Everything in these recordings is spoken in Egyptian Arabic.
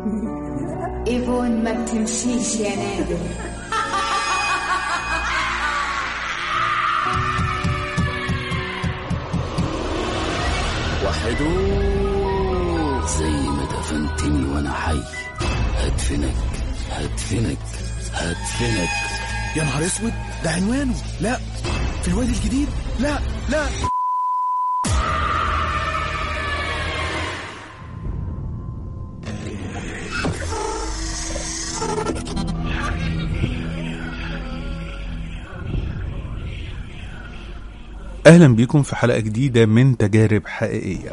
ايفون ما بتمشيش يا نادر وحدو زي ما دفنتني وانا حي هدفنك هدفنك هدفنك يا نهار اسود ده عنوانه لا في الوادي الجديد لا لا أهلا بيكم في حلقة جديدة من تجارب حقيقية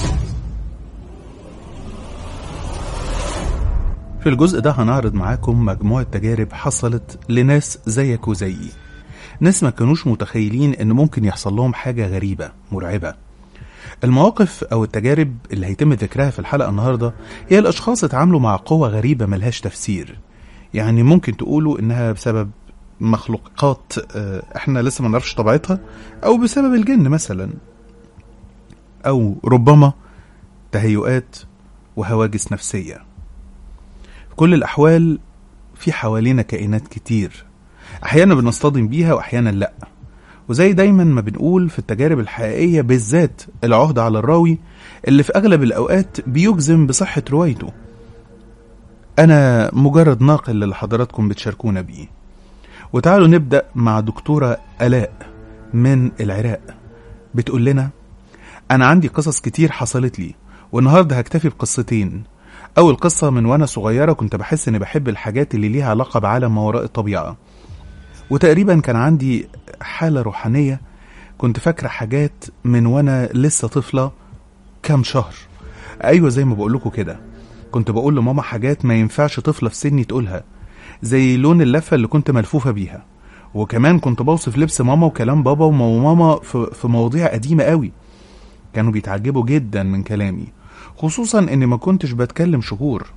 في الجزء ده هنعرض معاكم مجموعة تجارب حصلت لناس زيك وزيي ناس ما كانوش متخيلين ان ممكن يحصل لهم حاجة غريبة مرعبة المواقف او التجارب اللي هيتم ذكرها في الحلقة النهاردة هي الاشخاص اتعاملوا مع قوة غريبة ملهاش تفسير يعني ممكن تقولوا انها بسبب مخلوقات آه، احنا لسه ما نعرفش طبيعتها او بسبب الجن مثلا او ربما تهيؤات وهواجس نفسيه في كل الاحوال في حوالينا كائنات كتير احيانا بنصطدم بيها واحيانا لا وزي دايما ما بنقول في التجارب الحقيقيه بالذات العهده على الراوي اللي في اغلب الاوقات بيجزم بصحه روايته انا مجرد ناقل اللي حضراتكم بتشاركونا بيه وتعالوا نبدأ مع دكتورة آلاء من العراق بتقول لنا أنا عندي قصص كتير حصلت لي والنهاردة هكتفي بقصتين أول قصة من وأنا صغيرة كنت بحس إني بحب الحاجات اللي ليها علاقة بعالم ما وراء الطبيعة وتقريبا كان عندي حالة روحانية كنت فاكرة حاجات من وأنا لسه طفلة كام شهر أيوة زي ما بقولكوا كده كنت بقول لماما حاجات ما ينفعش طفلة في سني تقولها زي لون اللفة اللي كنت ملفوفة بيها وكمان كنت بوصف لبس ماما وكلام بابا وماما في, في مواضيع قديمة قوي كانوا بيتعجبوا جدا من كلامي خصوصا اني ما كنتش بتكلم شهور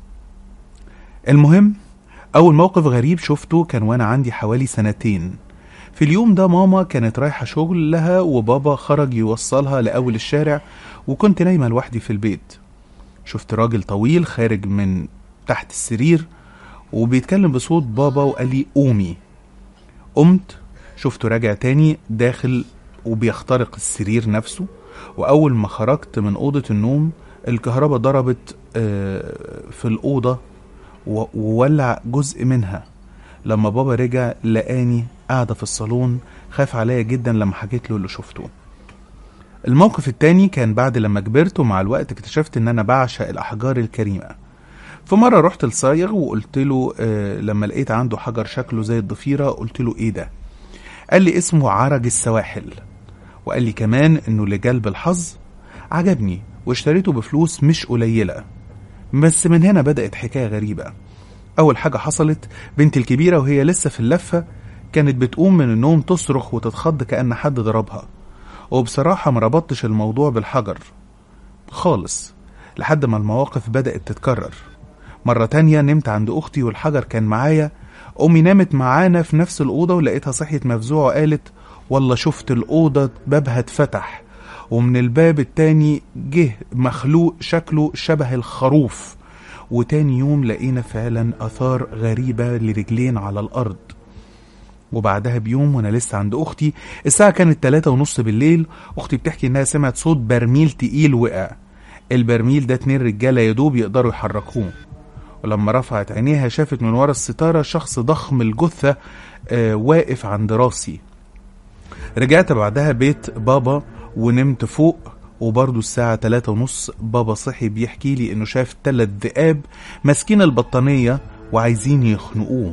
المهم اول موقف غريب شفته كان وانا عندي حوالي سنتين في اليوم ده ماما كانت رايحة شغل لها وبابا خرج يوصلها لأول الشارع وكنت نايمة لوحدي في البيت شفت راجل طويل خارج من تحت السرير وبيتكلم بصوت بابا وقال لي قومي قمت شفته راجع تاني داخل وبيخترق السرير نفسه وأول ما خرجت من أوضة النوم الكهرباء ضربت آه، في الأوضة و- وولع جزء منها لما بابا رجع لقاني قاعدة في الصالون خاف عليا جدا لما حكيت له اللي شفته الموقف التاني كان بعد لما كبرت ومع الوقت اكتشفت ان انا بعشق الاحجار الكريمه في مرة رحت لصايغ وقلت له آه لما لقيت عنده حجر شكله زي الضفيرة قلت له ايه ده قال لي اسمه عرج السواحل وقال لي كمان انه لجلب الحظ عجبني واشتريته بفلوس مش قليلة بس من هنا بدأت حكاية غريبة أول حاجة حصلت بنتي الكبيرة وهي لسه في اللفة كانت بتقوم من النوم تصرخ وتتخض كأن حد ضربها وبصراحة ما ربطتش الموضوع بالحجر خالص لحد ما المواقف بدأت تتكرر مرة تانية نمت عند أختي والحجر كان معايا أمي نامت معانا في نفس الأوضة ولقيتها صحيت مفزوعة وقالت والله شفت الأوضة بابها اتفتح ومن الباب التاني جه مخلوق شكله شبه الخروف وتاني يوم لقينا فعلا آثار غريبة لرجلين على الأرض وبعدها بيوم وانا لسه عند اختي الساعة كانت تلاتة ونص بالليل اختي بتحكي انها سمعت صوت برميل تقيل وقع البرميل ده اتنين رجالة يدوب يقدروا يحركوه ولما رفعت عينيها شافت من ورا الستارة شخص ضخم الجثة آه واقف عند راسي رجعت بعدها بيت بابا ونمت فوق وبرضه الساعة تلاتة ونص بابا صحي بيحكي لي انه شاف تلات ذئاب ماسكين البطانية وعايزين يخنقوه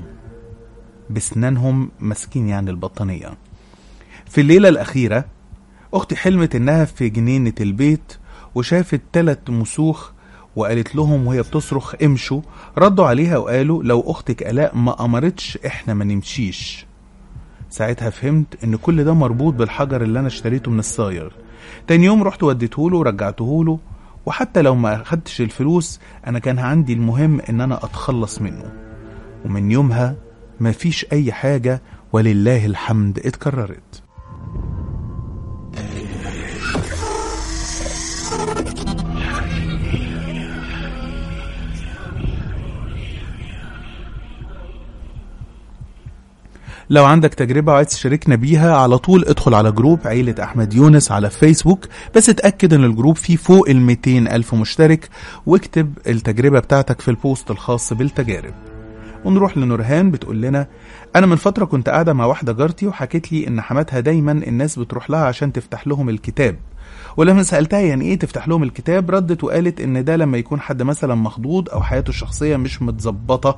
بسنانهم ماسكين يعني البطانية في الليلة الأخيرة أختي حلمت إنها في جنينة البيت وشافت تلات مسوخ وقالت لهم وهي بتصرخ امشوا ردوا عليها وقالوا لو أختك آلاء ما أمرتش إحنا ما نمشيش ساعتها فهمت إن كل ده مربوط بالحجر اللي أنا اشتريته من الصايغ تاني يوم رحت وديته له ورجعته له وحتى لو ما أخدتش الفلوس أنا كان عندي المهم إن أنا أتخلص منه ومن يومها مفيش أي حاجة ولله الحمد اتكررت لو عندك تجربة وعايز تشاركنا بيها على طول ادخل على جروب عيلة أحمد يونس على فيسبوك بس اتأكد ان الجروب فيه فوق ال 200 ألف مشترك واكتب التجربة بتاعتك في البوست الخاص بالتجارب ونروح لنورهان بتقول لنا انا من فتره كنت قاعده مع واحده جارتي وحكت لي ان حماتها دايما الناس بتروح لها عشان تفتح لهم الكتاب ولما سالتها يعني ايه تفتح لهم الكتاب ردت وقالت ان ده لما يكون حد مثلا مخضوض او حياته الشخصيه مش متظبطه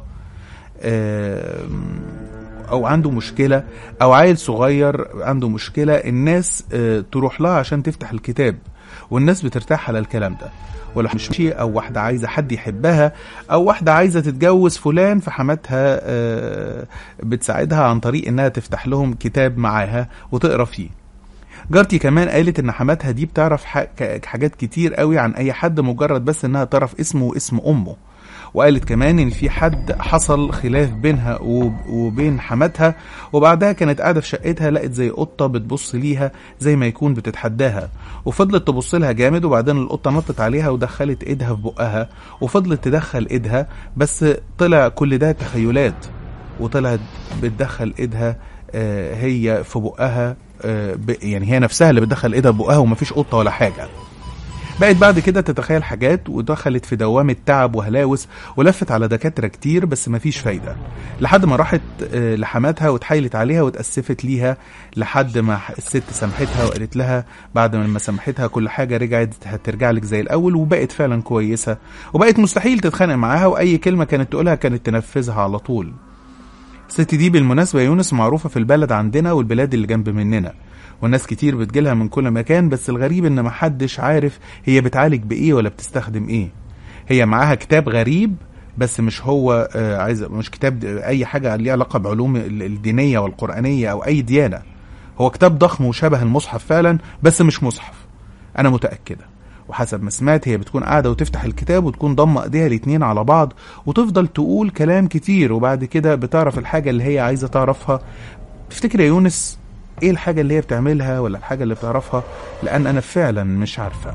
آم، او عنده مشكله او عيل صغير عنده مشكله الناس آه، تروح لها عشان تفتح الكتاب والناس بترتاح على الكلام ده ولو مش ماشي او واحده عايزه حد يحبها او واحده عايزه تتجوز فلان فحماتها آه، بتساعدها عن طريق انها تفتح لهم كتاب معاها وتقرا فيه جارتي كمان قالت ان حماتها دي بتعرف ح- ك- حاجات كتير قوي عن اي حد مجرد بس انها تعرف اسمه واسم امه وقالت كمان ان في حد حصل خلاف بينها وب- وبين حماتها وبعدها كانت قاعده في شقتها لقت زي قطه بتبص ليها زي ما يكون بتتحداها وفضلت تبص لها جامد وبعدين القطه نطت عليها ودخلت ايدها في بقها وفضلت تدخل ايدها بس طلع كل ده تخيلات وطلعت بتدخل ايدها آه، هي في بقها آه، ب- يعني هي نفسها اللي بتدخل ايدها في بقها ومفيش قطه ولا حاجه بقت بعد كده تتخيل حاجات ودخلت في دوامة تعب وهلاوس ولفت على دكاترة كتير بس مفيش فايدة لحد ما راحت آه، لحماتها واتحايلت عليها واتأسفت ليها لحد ما ح- الست سامحتها وقالت لها بعد ما سامحتها كل حاجة رجعت هترجع لك زي الأول وبقت فعلا كويسة وبقت مستحيل تتخانق معاها وأي كلمة كانت تقولها كانت تنفذها على طول الست دي بالمناسبة يا يونس معروفة في البلد عندنا والبلاد اللي جنب مننا والناس كتير بتجيلها من كل مكان بس الغريب ان محدش عارف هي بتعالج بايه ولا بتستخدم ايه هي معاها كتاب غريب بس مش هو آه، عايز مش كتاب د- اي حاجه ليها علاقه بعلوم ال- الدينيه والقرانيه او اي ديانه هو كتاب ضخم وشبه المصحف فعلا بس مش مصحف انا متاكده وحسب ما سمعت هي بتكون قاعده وتفتح الكتاب وتكون ضمه ايديها الاتنين على بعض وتفضل تقول كلام كتير وبعد كده بتعرف الحاجه اللي هي عايزه تعرفها تفتكر يا يونس ايه الحاجه اللي هي بتعملها ولا الحاجه اللي بتعرفها لان انا فعلا مش عارفه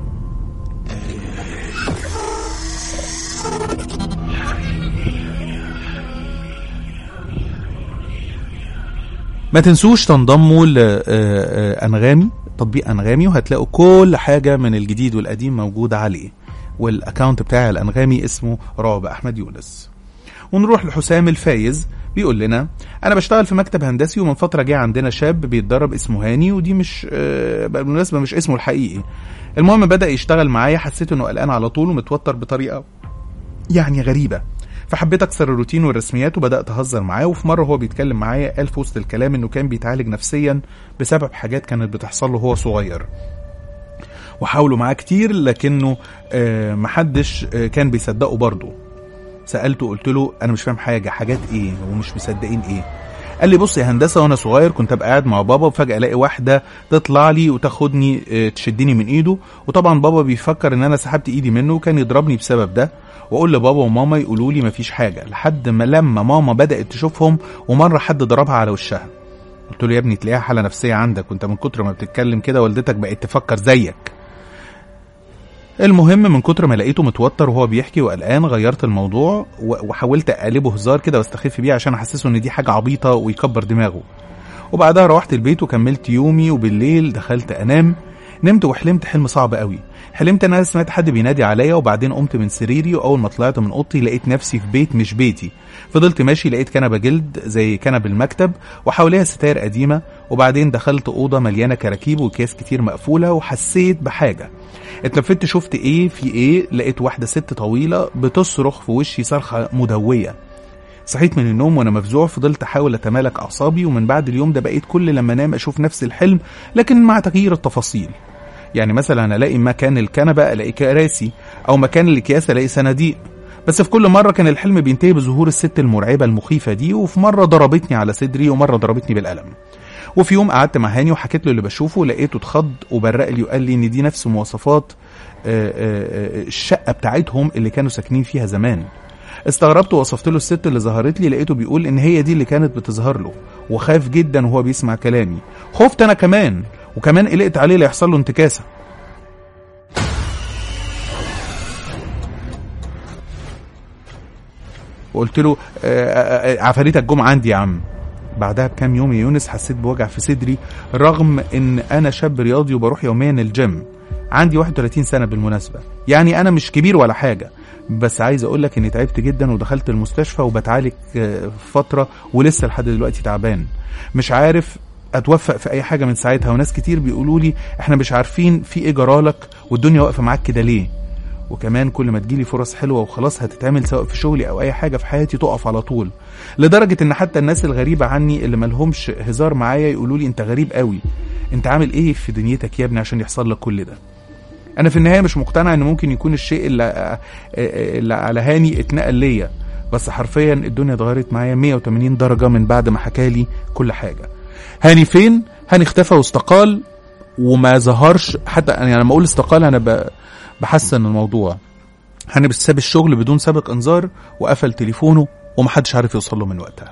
ما تنسوش تنضموا لأنغامي تطبيق أنغامي وهتلاقوا كل حاجة من الجديد والقديم موجودة عليه والأكاونت بتاعي الأنغامي اسمه رعب أحمد يونس ونروح لحسام الفايز بيقول لنا انا بشتغل في مكتب هندسي ومن فتره جه عندنا شاب بيتدرب اسمه هاني ودي مش آه، بالمناسبه مش اسمه الحقيقي المهم بدا يشتغل معايا حسيت انه قلقان على طول ومتوتر بطريقه يعني غريبه فحبيت اكسر الروتين والرسميات وبدات اهزر معاه وفي مره هو بيتكلم معايا قال في وسط الكلام انه كان بيتعالج نفسيا بسبب حاجات كانت بتحصل له وهو صغير وحاولوا معاه كتير لكنه آه، محدش آه، كان بيصدقه برضه سالته قلت له انا مش فاهم حاجه حاجات ايه ومش مصدقين ايه قال لي بص يا هندسه وانا صغير كنت ابقى قاعد مع بابا وفجاه الاقي واحده تطلع لي وتاخدني آه، تشدني من ايده وطبعا بابا بيفكر ان انا سحبت ايدي منه وكان يضربني بسبب ده واقول لبابا وماما يقولوا لي مفيش حاجه لحد ما لما ماما بدات تشوفهم ومره حد ضربها على وشها قلت له يا ابني تلاقيها حاله نفسيه عندك وانت من كتر ما بتتكلم كده والدتك بقت تفكر زيك المهم من كتر ما لقيته متوتر وهو بيحكي وقلقان غيرت الموضوع و- وحاولت اقلبه هزار كده واستخف بيه عشان احسسه ان دي حاجه عبيطه ويكبر دماغه وبعدها روحت البيت وكملت يومي وبالليل دخلت انام نمت وحلمت حلم صعب قوي حلمت ان انا سمعت حد بينادي عليا وبعدين قمت من سريري واول ما طلعت من اوضتي لقيت نفسي في بيت مش بيتي فضلت ماشي لقيت كنبه جلد زي كنب المكتب وحواليها ستاير قديمه وبعدين دخلت اوضه مليانه كراكيب واكياس كتير مقفوله وحسيت بحاجه اتلفت شفت ايه في ايه لقيت واحده ست طويله بتصرخ في وشي صرخه مدويه صحيت من النوم وانا مفزوع فضلت احاول اتمالك اعصابي ومن بعد اليوم ده بقيت كل لما انام اشوف نفس الحلم لكن مع تغيير التفاصيل يعني مثلا الاقي مكان الكنبه الاقي كراسي او مكان الاكياس الاقي صناديق بس في كل مره كان الحلم بينتهي بظهور الست المرعبه المخيفه دي وفي مره ضربتني على صدري ومره ضربتني بالقلم وفي يوم قعدت مع هاني وحكيت له اللي بشوفه لقيته اتخض وبرق لي وقال لي ان دي نفس مواصفات آه، آه، آه، الشقه بتاعتهم اللي كانوا ساكنين فيها زمان استغربت ووصفت له الست اللي ظهرت لي لقيته بيقول ان هي دي اللي كانت بتظهر له وخاف جدا وهو بيسمع كلامي خفت انا كمان وكمان قلقت عليه ليحصل له انتكاسه وقلت له آه، آه، آه، عفاريتك جم عندي يا عم بعدها بكام يوم يا يونس حسيت بوجع في صدري رغم ان انا شاب رياضي وبروح يوميا الجيم عندي 31 سنة بالمناسبة يعني انا مش كبير ولا حاجة بس عايز اقول لك اني تعبت جدا ودخلت المستشفى وبتعالج آه، فترة ولسه لحد دلوقتي تعبان مش عارف اتوفق في اي حاجة من ساعتها وناس كتير بيقولوا لي احنا مش عارفين في ايه جرالك والدنيا واقفة معاك كده ليه وكمان كل ما تجيلي فرص حلوه وخلاص هتتعمل سواء في شغلي او اي حاجه في حياتي تقف على طول لدرجه ان حتى الناس الغريبه عني اللي ملهمش هزار معايا يقولوا لي انت غريب قوي انت عامل ايه في دنيتك يا ابني عشان يحصل لك كل ده انا في النهايه مش مقتنع ان ممكن يكون الشيء اللي, اللي على هاني اتنقل ليا بس حرفيا الدنيا اتغيرت معايا 180 درجه من بعد ما حكالي كل حاجه هاني فين هاني اختفى واستقال وما ظهرش حتى يعني لما اقول استقال انا ب... بحسن الموضوع هاني بس ساب الشغل بدون سابق انذار وقفل تليفونه ومحدش عارف يوصل له من وقتها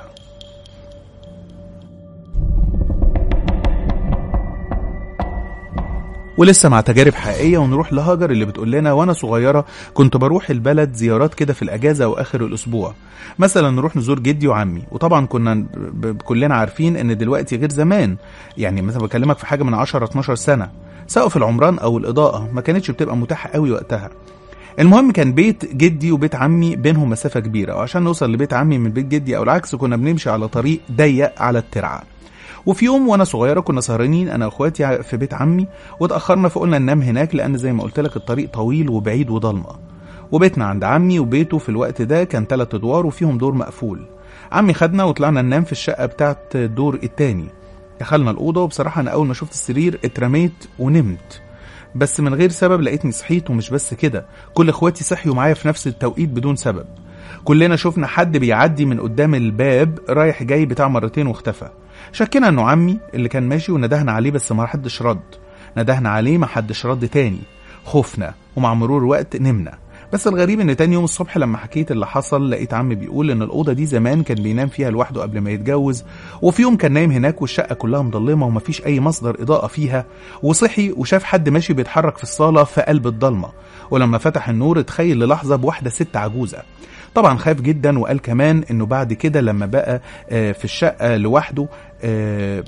ولسه مع تجارب حقيقيه ونروح لهاجر اللي بتقول لنا وانا صغيره كنت بروح البلد زيارات كده في الاجازه واخر الاسبوع مثلا نروح نزور جدي وعمي وطبعا كنا ب- ب- كلنا عارفين ان دلوقتي غير زمان يعني مثلا بكلمك في حاجه من 10 12 سنه سقف العمران او الاضاءه ما كانتش بتبقى متاحه قوي وقتها المهم كان بيت جدي وبيت عمي بينهم مسافه كبيره وعشان نوصل لبيت عمي من بيت جدي او العكس كنا بنمشي على طريق ضيق على الترعه وفي يوم وانا صغيره كنا سهرانين انا واخواتي في بيت عمي واتاخرنا فقلنا ننام هناك لان زي ما قلت لك الطريق طويل وبعيد وضلمه وبيتنا عند عمي وبيته في الوقت ده كان ثلاث ادوار وفيهم دور مقفول عمي خدنا وطلعنا ننام في الشقه بتاعت الدور التاني دخلنا الاوضه وبصراحه انا اول ما شفت السرير اترميت ونمت بس من غير سبب لقيتني صحيت ومش بس كده كل اخواتي صحيوا معايا في نفس التوقيت بدون سبب كلنا شفنا حد بيعدي من قدام الباب رايح جاي بتاع مرتين واختفى شكينا انه عمي اللي كان ماشي وندهنا عليه بس ما حدش رد ندهنا عليه ما حدش رد تاني خفنا ومع مرور وقت نمنا بس الغريب ان تاني يوم الصبح لما حكيت اللي حصل لقيت عمي بيقول ان الاوضه دي زمان كان بينام فيها لوحده قبل ما يتجوز وفي يوم كان نايم هناك والشقه كلها مضلمه ومفيش اي مصدر اضاءه فيها وصحي وشاف حد ماشي بيتحرك في الصاله في قلب الضلمه ولما فتح النور اتخيل للحظه بواحده ست عجوزه طبعا خاف جدا وقال كمان انه بعد كده لما بقى آه، في الشقه لوحده آه،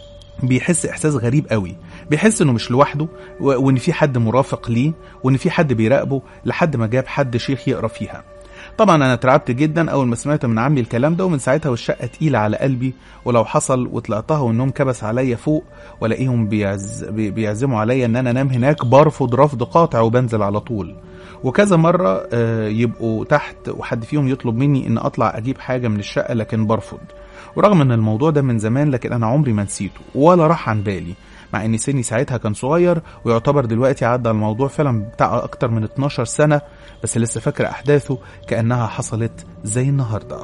بيحس احساس غريب قوي بيحس انه مش لوحده و- وان في حد مرافق ليه وان في حد بيراقبه لحد ما جاب حد شيخ يقرا فيها طبعا انا اترعبت جدا اول ما سمعت من عمي الكلام ده ومن ساعتها والشقه تقيله على قلبي ولو حصل وطلعتها والنوم كبس عليا فوق والاقيهم بيعز بي- بيعزموا عليا ان انا انام هناك برفض رفض قاطع وبنزل على طول وكذا مرة آه، يبقوا تحت وحد فيهم يطلب مني ان اطلع اجيب حاجة من الشقة لكن برفض ورغم ان الموضوع ده من زمان لكن انا عمري ما نسيته ولا راح عن بالي مع ان سني ساعتها كان صغير ويعتبر دلوقتي عدى الموضوع فعلا بتاع اكتر من 12 سنة بس لسه فاكر احداثه كانها حصلت زي النهارده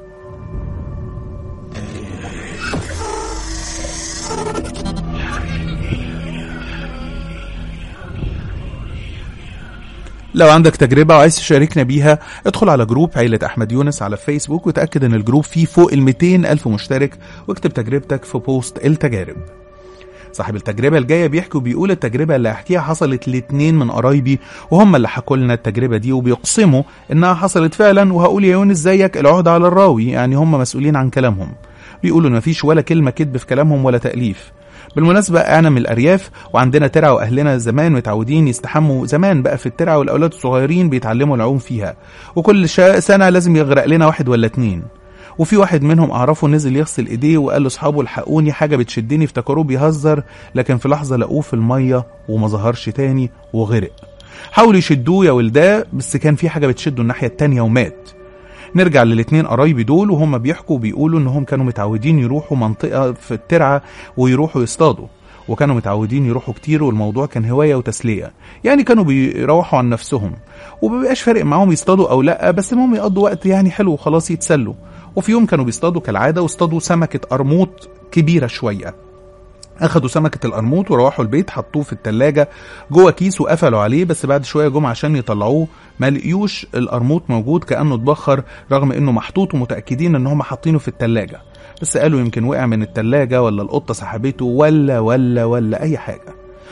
لو عندك تجربة وعايز تشاركنا بيها ادخل على جروب عيلة أحمد يونس على فيسبوك وتأكد إن الجروب فيه فوق ال 200 ألف مشترك واكتب تجربتك في بوست التجارب صاحب التجربة الجاية بيحكي وبيقول التجربة اللي هحكيها حصلت لاتنين من قرايبي وهم اللي حكوا لنا التجربة دي وبيقسموا إنها حصلت فعلا وهقول يا يونس زيك العهد على الراوي يعني هم مسؤولين عن كلامهم بيقولوا إن مفيش ولا كلمة كذب في كلامهم ولا تأليف بالمناسبة أنا من الأرياف وعندنا ترعة وأهلنا زمان متعودين يستحموا زمان بقى في الترعة والأولاد الصغيرين بيتعلموا العوم فيها وكل شا- سنة لازم يغرق لنا واحد ولا اتنين وفي واحد منهم أعرفه نزل يغسل إيديه وقال لأصحابه الحقوني حاجة بتشدني افتكروه بيهزر لكن في لحظة لقوه في المية وما ظهرش تاني وغرق حاولوا يشدوه يا ولداه بس كان في حاجة بتشده الناحية التانية ومات نرجع للاتنين قرايبي دول وهم بيحكوا بيقولوا انهم كانوا متعودين يروحوا منطقة في الترعة ويروحوا يصطادوا وكانوا متعودين يروحوا كتير والموضوع كان هواية وتسلية يعني كانوا بيروحوا عن نفسهم ومبيبقاش فارق معاهم يصطادوا او لا بس المهم يقضوا وقت يعني حلو وخلاص يتسلوا وفي يوم كانوا بيصطادوا كالعادة واصطادوا سمكة قرموط كبيرة شوية اخدوا سمكة القرموط وروحوا البيت حطوه في التلاجة جوه كيس وقفلوا عليه بس بعد شوية جم عشان يطلعوه ما لقيوش القرموط موجود كأنه اتبخر رغم انه محطوط ومتأكدين ان هم حاطينه في التلاجة بس قالوا يمكن وقع من التلاجة ولا القطة سحبته ولا ولا ولا اي حاجة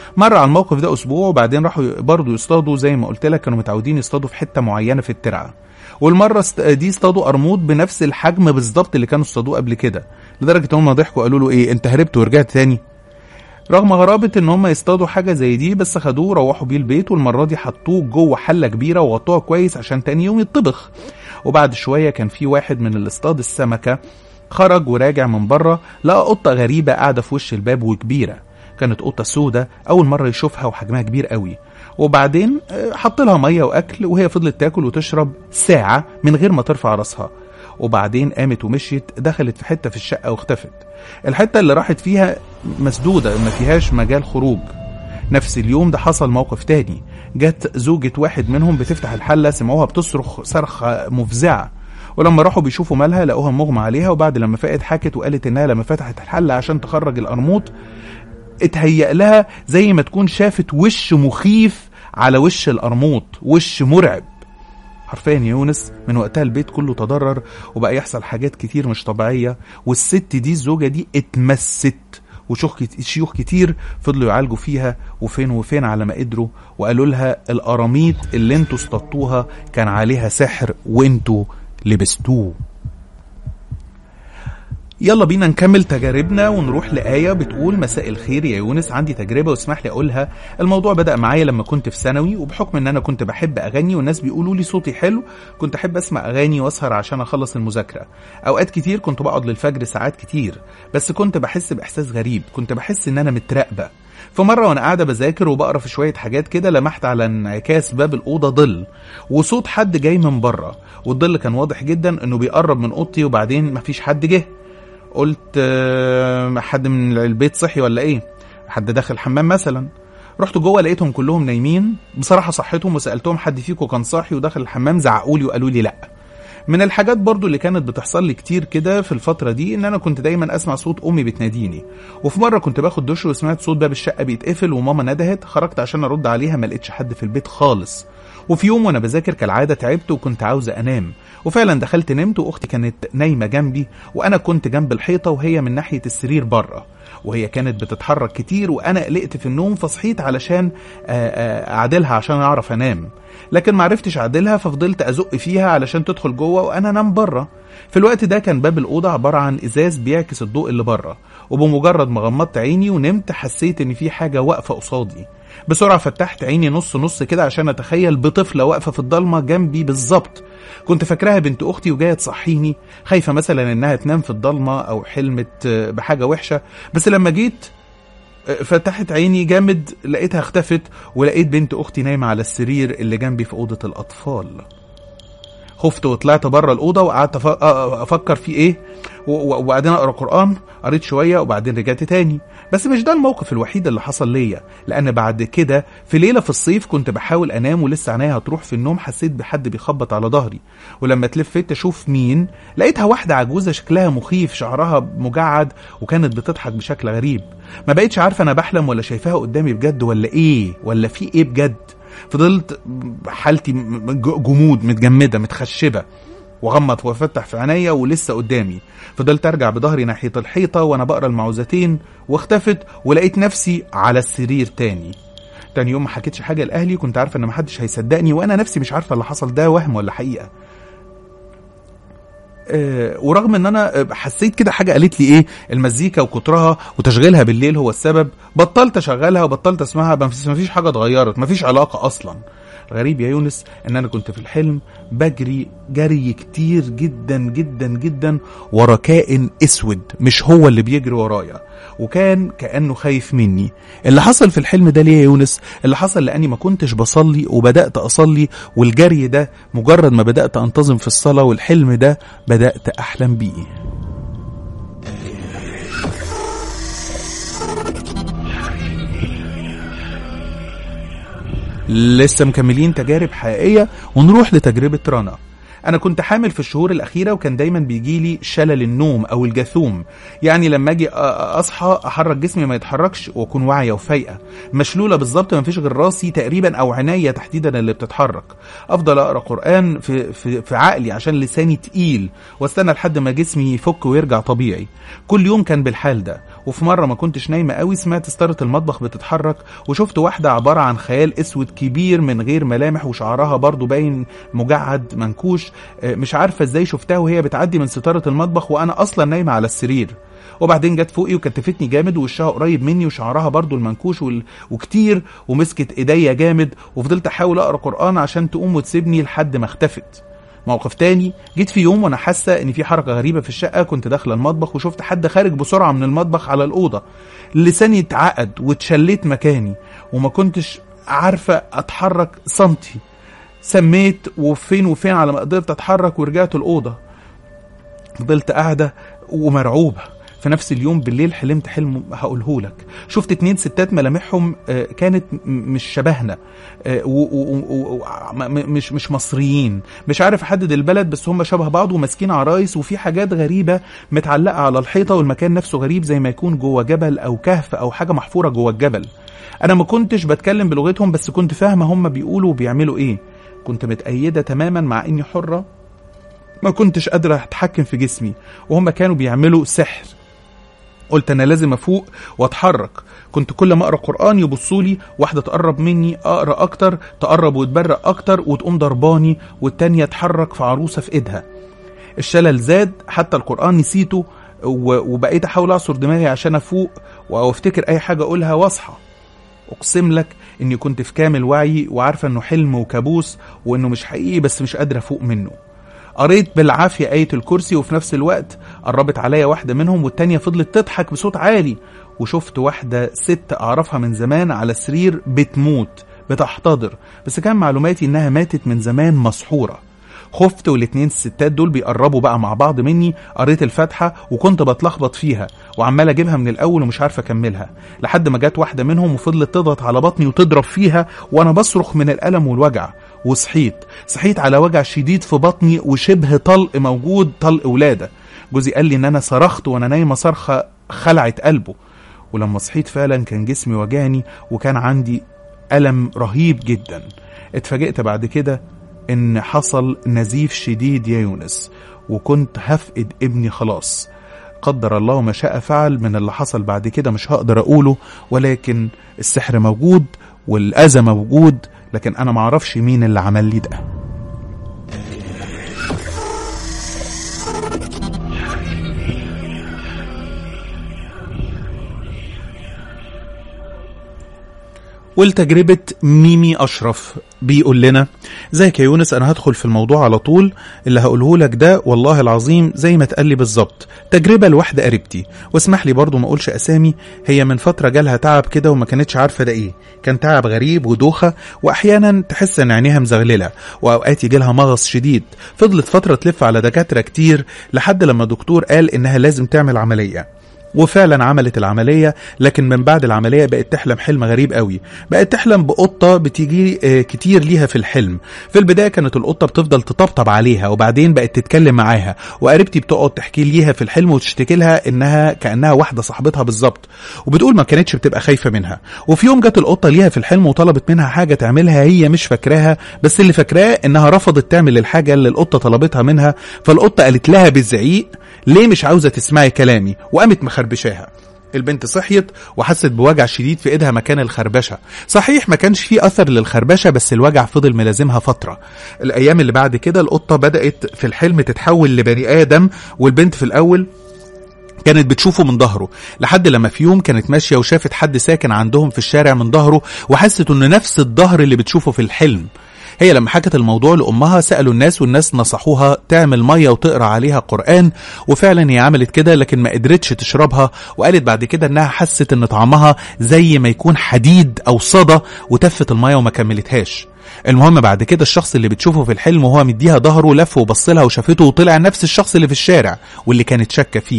مر على الموقف ده اسبوع وبعدين راحوا برضه يصطادوا زي ما قلت لك كانوا متعودين يصطادوا في حته معينه في الترعه والمره است- دي اصطادوا قرموط بنفس الحجم بالظبط اللي كانوا اصطادوه قبل كده لدرجه ان هم ضحكوا قالوا له ايه انت هربت ورجعت تاني رغم غرابة ان هم يصطادوا حاجة زي دي بس خدوه وروحوا بيه البيت والمرة دي حطوه جوه حلة كبيرة وغطوها كويس عشان تاني يوم يطبخ وبعد شوية كان في واحد من اللي اصطاد السمكة خرج وراجع من بره لقى قطة غريبة قاعدة في وش الباب وكبيرة كانت قطة سودة أول مرة يشوفها وحجمها كبير قوي وبعدين آه، حط لها مية وأكل وهي فضلت تاكل وتشرب ساعة من غير ما ترفع راسها وبعدين قامت ومشيت دخلت في حتة في الشقة واختفت الحتة اللي راحت فيها مسدودة ما فيهاش مجال خروج نفس اليوم ده حصل موقف تاني جت زوجة واحد منهم بتفتح الحلة سمعوها بتصرخ صرخة مفزعة ولما راحوا بيشوفوا مالها لقوها مغمى عليها وبعد لما فقت حكت وقالت انها لما فتحت الحلة عشان تخرج القرموط اتهيأ لها زي ما تكون شافت وش مخيف على وش القرموط وش مرعب حرفيا يا يونس من وقتها البيت كله تضرر وبقى يحصل حاجات كتير مش طبيعية والست دي الزوجة دي اتمست وشيوخ كت- شيوخ كتير فضلوا يعالجوا فيها وفين وفين على ما قدروا وقالوا لها القراميط اللي انتوا اصطادتوها كان عليها سحر وانتوا لبستوه يلا بينا نكمل تجاربنا ونروح لآية بتقول مساء الخير يا يونس عندي تجربة واسمح لي أقولها الموضوع بدأ معايا لما كنت في ثانوي وبحكم إن أنا كنت بحب أغني والناس بيقولوا لي صوتي حلو كنت أحب أسمع أغاني وأسهر عشان أخلص المذاكرة أوقات كتير كنت بقعد للفجر ساعات كتير بس كنت بحس بإحساس غريب كنت بحس إن أنا متراقبة فمرة وأنا قاعدة بذاكر وبقرا في شوية حاجات كده لمحت على انعكاس باب الأوضة ظل وصوت حد جاي من بره والظل كان واضح جدا إنه بيقرب من أوضتي وبعدين مفيش حد جه قلت آه، حد من البيت صحي ولا ايه حد داخل الحمام مثلا رحت جوه لقيتهم كلهم نايمين بصراحه صحتهم وسالتهم حد فيكم كان صاحي ودخل الحمام زعقوا لي وقالوا لي لا من الحاجات برضو اللي كانت بتحصل لي كتير كده في الفترة دي ان انا كنت دايما اسمع صوت امي بتناديني وفي مرة كنت باخد دش وسمعت صوت باب الشقة بيتقفل وماما ندهت خرجت عشان ارد عليها ما لقيتش حد في البيت خالص وفي يوم وانا بذاكر كالعادة تعبت وكنت عاوزة انام وفعلا دخلت نمت واختي كانت نايمة جنبي وانا كنت جنب الحيطة وهي من ناحية السرير بره وهي كانت بتتحرك كتير وانا قلقت في النوم فصحيت علشان آه، آه، اعدلها عشان اعرف انام لكن معرفتش اعدلها ففضلت ازق فيها علشان تدخل جوه وانا انام بره في الوقت ده كان باب الاوضه عباره عن ازاز بيعكس الضوء اللي بره وبمجرد ما غمضت عيني ونمت حسيت ان في حاجه واقفه قصادي بسرعه فتحت عيني نص نص كده عشان اتخيل بطفله واقفه في الضلمه جنبي بالظبط كنت فاكراها بنت اختي وجايه تصحيني خايفه مثلا انها تنام في الضلمه او حلمت آه، بحاجه وحشه بس لما جيت فتحت عيني جامد لقيتها اختفت ولقيت بنت اختي نايمه على السرير اللي جنبي في اوضه الاطفال خفت وطلعت بره الاوضه وقعدت أف- أ- افكر في ايه و- و- وبعدين اقرا قران قريت شويه وبعدين رجعت تاني بس مش ده الموقف الوحيد اللي حصل ليا لان بعد كده في ليله في الصيف كنت بحاول انام ولسه عينيا هتروح في النوم حسيت بحد بيخبط على ظهري ولما اتلفت اشوف مين لقيتها واحده عجوزه شكلها مخيف شعرها مجعد وكانت بتضحك بشكل غريب ما بقتش عارفه انا بحلم ولا شايفاها قدامي بجد ولا ايه ولا في ايه بجد فضلت حالتي م- ج- جمود متجمده متخشبه وغمض وافتح في عينيا ولسه قدامي فضلت ارجع بظهري ناحيه الحيطه وانا بقرا المعوذتين واختفت ولقيت نفسي على السرير تاني تاني يوم ما حكيتش حاجه لاهلي كنت عارفه ان محدش هيصدقني وانا نفسي مش عارفه اللي حصل ده وهم ولا حقيقه آه، ورغم ان انا آه، حسيت كده حاجه قالت لي ايه المزيكا وكترها وتشغيلها بالليل هو السبب بطلت اشغلها وبطلت اسمعها بس مفيش حاجه اتغيرت مفيش علاقه اصلا غريب يا يونس ان انا كنت في الحلم بجري جري كتير جدا جدا جدا ورا كائن اسود مش هو اللي بيجري ورايا وكان كانه خايف مني اللي حصل في الحلم ده ليه يا يونس اللي حصل لاني ما كنتش بصلي وبدات اصلي والجري ده مجرد ما بدات انتظم في الصلاه والحلم ده بدات احلم بيه لسه مكملين تجارب حقيقية ونروح لتجربة رنا انا كنت حامل في الشهور الاخيره وكان دايما بيجي لي شلل النوم او الجاثوم يعني لما اجي أ- أ- اصحى احرك جسمي ما يتحركش واكون واعيه وفايقه مشلوله بالظبط ما فيش غير راسي تقريبا او عينيا تحديدا اللي بتتحرك افضل اقرا قران في في في عقلي عشان لساني تقيل واستنى لحد ما جسمي يفك ويرجع طبيعي كل يوم كان بالحال ده وفي مره ما كنتش نايمه قوي سمعت ستاره المطبخ بتتحرك وشفت واحده عباره عن خيال اسود كبير من غير ملامح وشعرها برضو باين مجعد منكوش آه، مش عارفه ازاي شفتها وهي بتعدي من ستاره المطبخ وانا اصلا نايمه على السرير وبعدين جت فوقي وكتفتني جامد ووشها قريب مني وشعرها برضو المنكوش وال... وكتير ومسكت ايديا جامد وفضلت احاول اقرا قران عشان تقوم وتسيبني لحد ما اختفت موقف تاني جيت في يوم وانا حاسه ان في حركه غريبه في الشقه كنت داخله المطبخ وشفت حد خارج بسرعه من المطبخ على الاوضه لساني اتعقد واتشليت مكاني وما كنتش عارفه اتحرك سنتي سميت وفين وفين على ما قدرت اتحرك ورجعت الاوضه فضلت قاعده ومرعوبه في نفس اليوم بالليل حلمت حلم هقوله لك شفت اتنين ستات ملامحهم آه، كانت م- مش شبهنا آه، و- و- و- و- م- م- مش مش مصريين مش عارف احدد البلد بس هم شبه بعض وماسكين عرايس وفي حاجات غريبه متعلقه على الحيطه والمكان نفسه غريب زي ما يكون جوه جبل او كهف او حاجه محفوره جوه الجبل انا ما كنتش بتكلم بلغتهم بس كنت فاهمه هم بيقولوا وبيعملوا ايه كنت متأيدة تماما مع اني حرة ما كنتش قادرة اتحكم في جسمي وهم كانوا بيعملوا سحر قلت انا لازم افوق واتحرك كنت كل ما اقرا قران يبصوا لي واحده تقرب مني اقرا اكتر تقرب وتبرق اكتر وتقوم ضرباني والتانيه تحرك في عروسه في ايدها الشلل زاد حتى القران نسيته و- وبقيت احاول اعصر دماغي عشان افوق او افتكر اي حاجه اقولها واصحى اقسم لك اني كنت في كامل وعي وعارفه انه حلم وكابوس وانه مش حقيقي بس مش قادره افوق منه قريت بالعافيه ايه الكرسي وفي نفس الوقت قربت عليا واحده منهم والتانيه فضلت تضحك بصوت عالي وشفت واحده ست اعرفها من زمان على السرير بتموت بتحتضر بس كان معلوماتي انها ماتت من زمان مسحوره خفت والاتنين الستات دول بيقربوا بقى مع بعض مني قريت الفاتحة وكنت بتلخبط فيها وعمال اجيبها من الاول ومش عارف اكملها لحد ما جت واحدة منهم وفضلت تضغط على بطني وتضرب فيها وانا بصرخ من الالم والوجع وصحيت صحيت على وجع شديد في بطني وشبه طلق موجود طلق ولادة جوزي قال لي ان انا صرخت وانا نايمة صرخة خلعت قلبه ولما صحيت فعلا كان جسمي وجعني وكان عندي ألم رهيب جدا اتفاجئت بعد كده ان حصل نزيف شديد يا يونس وكنت هفقد ابني خلاص قدر الله ما شاء فعل من اللي حصل بعد كده مش هقدر اقوله ولكن السحر موجود والاذى موجود لكن انا معرفش مين اللي عمل لي ده ولتجربة ميمي أشرف بيقول لنا ازيك يا يونس أنا هدخل في الموضوع على طول اللي هقوله لك ده والله العظيم زي ما اتقال لي بالظبط تجربة لواحدة قريبتي واسمح لي برضو ما أقولش أسامي هي من فترة جالها تعب كده وما كانتش عارفة ده إيه كان تعب غريب ودوخة وأحيانا تحس إن عينيها مزغللة وأوقات يجي لها مغص شديد فضلت فترة تلف على دكاترة كتير لحد لما دكتور قال إنها لازم تعمل عملية وفعلا عملت العملية لكن من بعد العملية بقت تحلم حلم غريب قوي بقت تحلم بقطة بتيجي آه، كتير ليها في الحلم في البداية كانت القطة بتفضل تطبطب عليها وبعدين بقت تتكلم معاها وقريبتي بتقعد تحكي ليها في الحلم وتشتكي لها انها كأنها واحدة صاحبتها بالظبط وبتقول ما كانتش بتبقى خايفة منها وفي يوم جت القطة ليها في الحلم وطلبت منها حاجة تعملها هي مش فاكراها بس اللي فاكراه انها رفضت تعمل الحاجة اللي القطة طلبتها منها فالقطة قالت لها بالزعيق ليه مش عاوزة تسمعي كلامي وقامت مخربشاها البنت صحيت وحست بوجع شديد في ايدها مكان الخربشه صحيح ما كانش فيه اثر للخربشه بس الوجع فضل ملازمها فتره الايام اللي بعد كده القطه بدات في الحلم تتحول لبني ادم والبنت في الاول كانت بتشوفه من ظهره لحد لما في يوم كانت ماشيه وشافت حد ساكن عندهم في الشارع من ظهره وحست انه نفس الظهر اللي بتشوفه في الحلم هي لما حكت الموضوع لامها سالوا الناس والناس نصحوها تعمل ميه وتقرا عليها قران وفعلا هي عملت كده لكن ما قدرتش تشربها وقالت بعد كده انها حست ان طعمها زي ما يكون حديد او صدى وتفت الميه وما كملتهاش المهم بعد كده الشخص اللي بتشوفه في الحلم وهو مديها ظهره لف وبص لها وشافته وطلع نفس الشخص اللي في الشارع واللي كانت شاكه فيه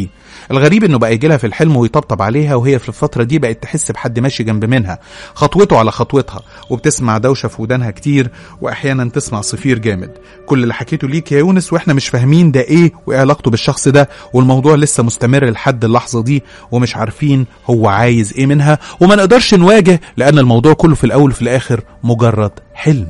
الغريب انه بقى يجيلها في الحلم ويطبطب عليها وهي في الفتره دي بقت تحس بحد ماشي جنب منها خطوته على خطوتها وبتسمع دوشه في ودانها كتير واحيانا تسمع صفير جامد كل اللي حكيته ليك يا يونس واحنا مش فاهمين ده ايه وايه علاقته بالشخص ده والموضوع لسه مستمر لحد اللحظه دي ومش عارفين هو عايز ايه منها وما نقدرش نواجه لان الموضوع كله في الاول وفي الاخر مجرد حلم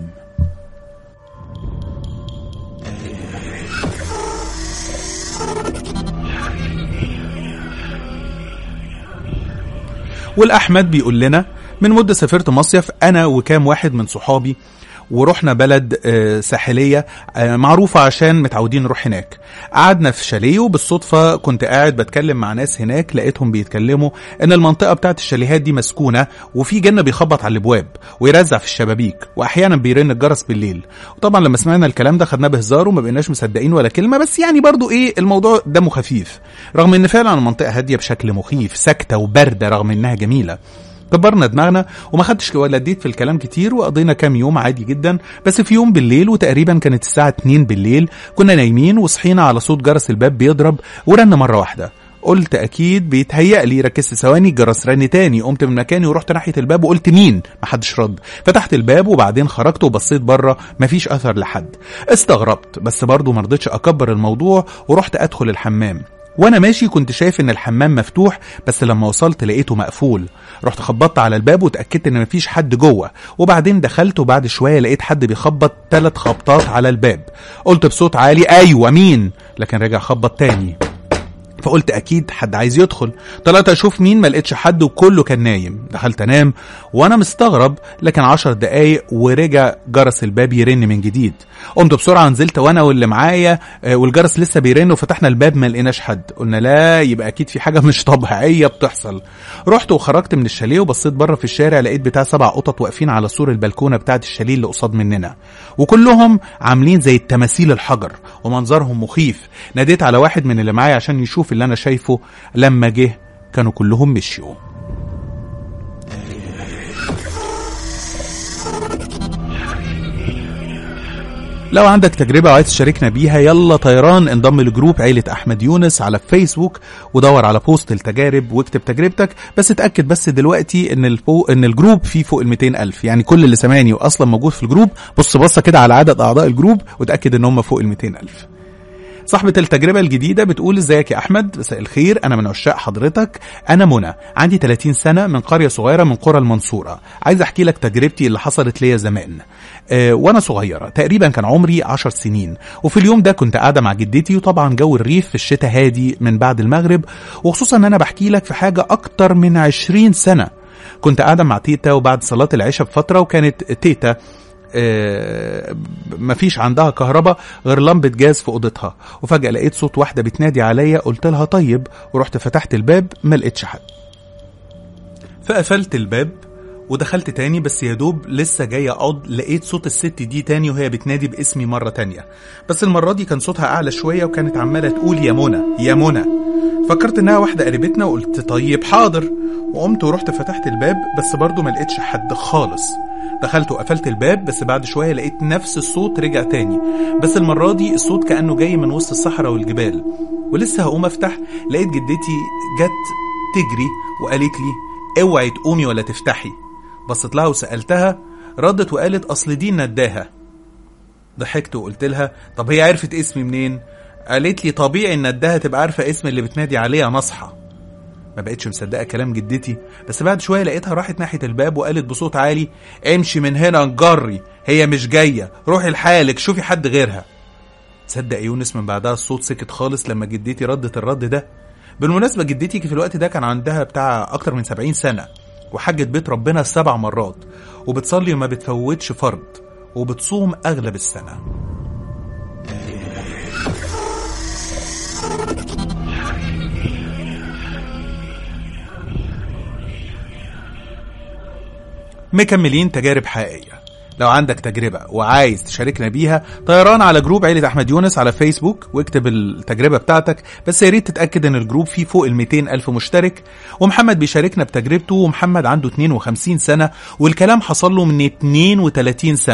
والاحمد بيقول لنا من مده سافرت مصيف انا وكام واحد من صحابي ورحنا بلد آه، ساحليه آه، معروفه عشان متعودين نروح هناك قعدنا في شاليه وبالصدفه كنت قاعد بتكلم مع ناس هناك لقيتهم بيتكلموا ان المنطقه بتاعت الشاليهات دي مسكونه وفي جن بيخبط على الابواب ويرزع في الشبابيك واحيانا بيرن الجرس بالليل وطبعا لما سمعنا الكلام ده خدناه بهزار وما بقيناش مصدقين ولا كلمه بس يعني برضو ايه الموضوع دمه خفيف رغم ان فعلا المنطقه هاديه بشكل مخيف ساكته وبارده رغم انها جميله كبرنا دماغنا وما خدتش ولا اديت في الكلام كتير وقضينا كام يوم عادي جدا بس في يوم بالليل وتقريبا كانت الساعة 2 بالليل كنا نايمين وصحينا على صوت جرس الباب بيضرب ورن مرة واحدة قلت اكيد بيتهيأ لي ركزت ثواني الجرس رن تاني قمت من مكاني ورحت ناحيه الباب وقلت مين محدش رد فتحت الباب وبعدين خرجت وبصيت بره مفيش اثر لحد استغربت بس برضه مرضتش اكبر الموضوع ورحت ادخل الحمام وانا ماشي كنت شايف ان الحمام مفتوح بس لما وصلت لقيته مقفول رحت خبطت على الباب واتاكدت ان مفيش حد جوه وبعدين دخلت وبعد شويه لقيت حد بيخبط ثلاث خبطات على الباب قلت بصوت عالي ايوه مين لكن رجع خبط تاني فقلت اكيد حد عايز يدخل طلعت اشوف مين ما لقيتش حد وكله كان نايم دخلت انام وانا مستغرب لكن عشر دقايق ورجع جرس الباب يرن من جديد قمت بسرعه نزلت وانا واللي معايا آه، والجرس لسه بيرن وفتحنا الباب ما لقيناش حد قلنا لا يبقى اكيد في حاجه مش طبيعيه بتحصل رحت وخرجت من الشاليه وبصيت بره في الشارع لقيت بتاع سبع قطط واقفين على سور البلكونه بتاعت الشاليه اللي قصاد مننا وكلهم عاملين زي التماثيل الحجر ومنظرهم مخيف ناديت على واحد من اللي معايا عشان يشوف اللي انا شايفه لما جه كانوا كلهم مشيوا لو عندك تجربة وعايز تشاركنا بيها يلا طيران انضم لجروب عيلة أحمد يونس على فيسبوك ودور على بوست التجارب واكتب تجربتك بس اتأكد بس دلوقتي ان الفو... ان الجروب فيه فوق ال 200 ألف يعني كل اللي سامعني وأصلا موجود في الجروب بص بصة كده على عدد أعضاء الجروب وتأكد ان هم فوق ال 200 ألف صاحبة التجربة الجديدة بتقول ازيك يا احمد مساء الخير انا من عشاق حضرتك انا منى عندي 30 سنة من قرية صغيرة من قرى المنصورة عايز احكي لك تجربتي اللي حصلت ليا زمان أه وانا صغيرة تقريبا كان عمري 10 سنين وفي اليوم ده كنت قاعدة مع جدتي وطبعا جو الريف في الشتاء هادي من بعد المغرب وخصوصا ان انا بحكي لك في حاجة اكتر من 20 سنة كنت قاعدة مع تيتا وبعد صلاة العشاء بفترة وكانت تيتا آه، مفيش عندها كهرباء غير لمبة جاز في أوضتها وفجأة لقيت صوت واحدة بتنادي عليا قلت لها طيب ورحت فتحت الباب ما لقيتش حد فقفلت الباب ودخلت تاني بس يا دوب لسه جاي اقعد لقيت صوت الست دي تاني وهي بتنادي باسمي مرة تانية بس المرة دي كان صوتها أعلى شوية وكانت عمالة تقول يا منى يا منى فكرت انها واحدة قريبتنا وقلت طيب حاضر وقمت ورحت فتحت الباب بس برضه ما لقيتش حد خالص دخلت وقفلت الباب بس بعد شوية لقيت نفس الصوت رجع تاني بس المرة دي الصوت كأنه جاي من وسط الصحراء والجبال ولسه هقوم افتح لقيت جدتي جت تجري وقالت لي اوعي تقومي ولا تفتحي بصيت لها وسألتها ردت وقالت أصل دي نداها ضحكت وقلت لها طب هي عرفت اسمي منين قالت لي طبيعي ان نداها تبقى عارفة اسم اللي بتنادي عليه نصحى ما بقتش مصدقة كلام جدتي بس بعد شوية لقيتها راحت ناحية الباب وقالت بصوت عالي امشي من هنا نجري هي مش جاية روحي لحالك شوفي حد غيرها تصدق يونس من بعدها الصوت سكت خالص لما جدتي ردت الرد ده بالمناسبة جدتي في الوقت ده كان عندها بتاع أكتر من سبعين سنة وحجت بيت ربنا سبع مرات وبتصلي وما بتفوتش فرض وبتصوم أغلب السنة مكملين تجارب حقيقية لو عندك تجربة وعايز تشاركنا بيها طيران على جروب عيلة أحمد يونس على فيسبوك واكتب التجربة بتاعتك بس يا ريت تتأكد إن الجروب فيه فوق ال 200 ألف مشترك ومحمد بيشاركنا بتجربته ومحمد عنده 52 سنة والكلام حصل له من 32 سنة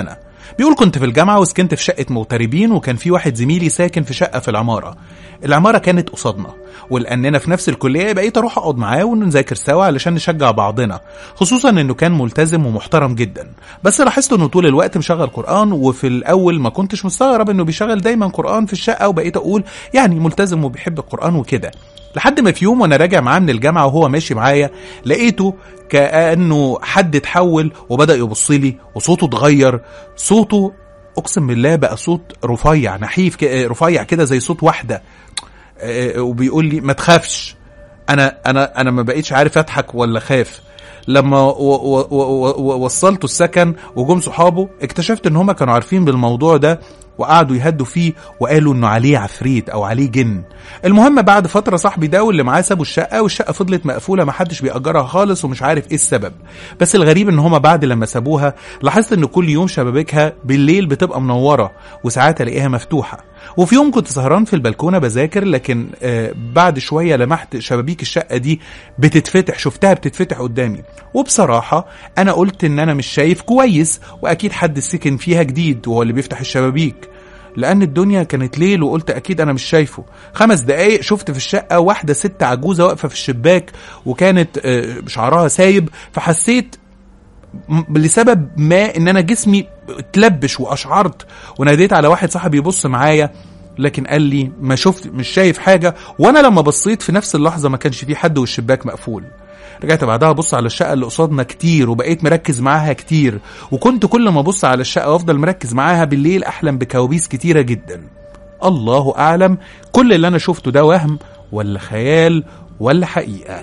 بيقول كنت في الجامعة وسكنت في شقة مغتربين وكان في واحد زميلي ساكن في شقة في العمارة العمارة كانت قصادنا ولأننا في نفس الكلية بقيت أروح أقعد معاه ونذاكر سوا علشان نشجع بعضنا خصوصا إنه كان ملتزم ومحترم جدا بس لاحظت إنه طول الوقت مشغل قرآن وفي الأول ما كنتش مستغرب إنه بيشغل دايما قرآن في الشقة وبقيت أقول يعني ملتزم وبيحب القرآن وكده لحد ما في يوم وانا راجع معاه من الجامعه وهو ماشي معايا لقيته كانه حد اتحول وبدا يبص لي وصوته اتغير صوته اقسم بالله بقى صوت رفيع نحيف ك- رفيع كده زي صوت واحده آه، وبيقول لي ما تخافش انا انا انا ما بقيتش عارف اضحك ولا خاف لما و و و و وصلته السكن وجم صحابه اكتشفت ان هما كانوا عارفين بالموضوع ده وقعدوا يهدوا فيه وقالوا انه عليه عفريت او عليه جن المهم بعد فتره صاحبي ده واللي معاه سابوا الشقه والشقه فضلت مقفوله محدش بيأجرها خالص ومش عارف ايه السبب بس الغريب ان هما بعد لما سابوها لاحظت ان كل يوم شبابيكها بالليل بتبقى منوره وساعات الاقيها مفتوحه وفي يوم كنت سهران في البلكونه بذاكر لكن آه بعد شويه لمحت شبابيك الشقه دي بتتفتح شفتها بتتفتح قدامي وبصراحه انا قلت ان انا مش شايف كويس واكيد حد سكن فيها جديد وهو اللي بيفتح الشبابيك لان الدنيا كانت ليل وقلت اكيد انا مش شايفه خمس دقايق شفت في الشقه واحده ست عجوزه واقفه في الشباك وكانت آه، شعرها سايب فحسيت م- لسبب ما ان انا جسمي اتلبش واشعرت وناديت على واحد صاحبي يبص معايا لكن قال لي ما شفت مش شايف حاجه وانا لما بصيت في نفس اللحظه ما كانش في حد والشباك مقفول رجعت بعدها ابص على الشقه اللي قصادنا كتير وبقيت مركز معاها كتير وكنت كل ما ابص على الشقه وافضل مركز معاها بالليل احلم بكوابيس كتيره جدا الله اعلم كل اللي انا شفته ده وهم ولا خيال ولا حقيقه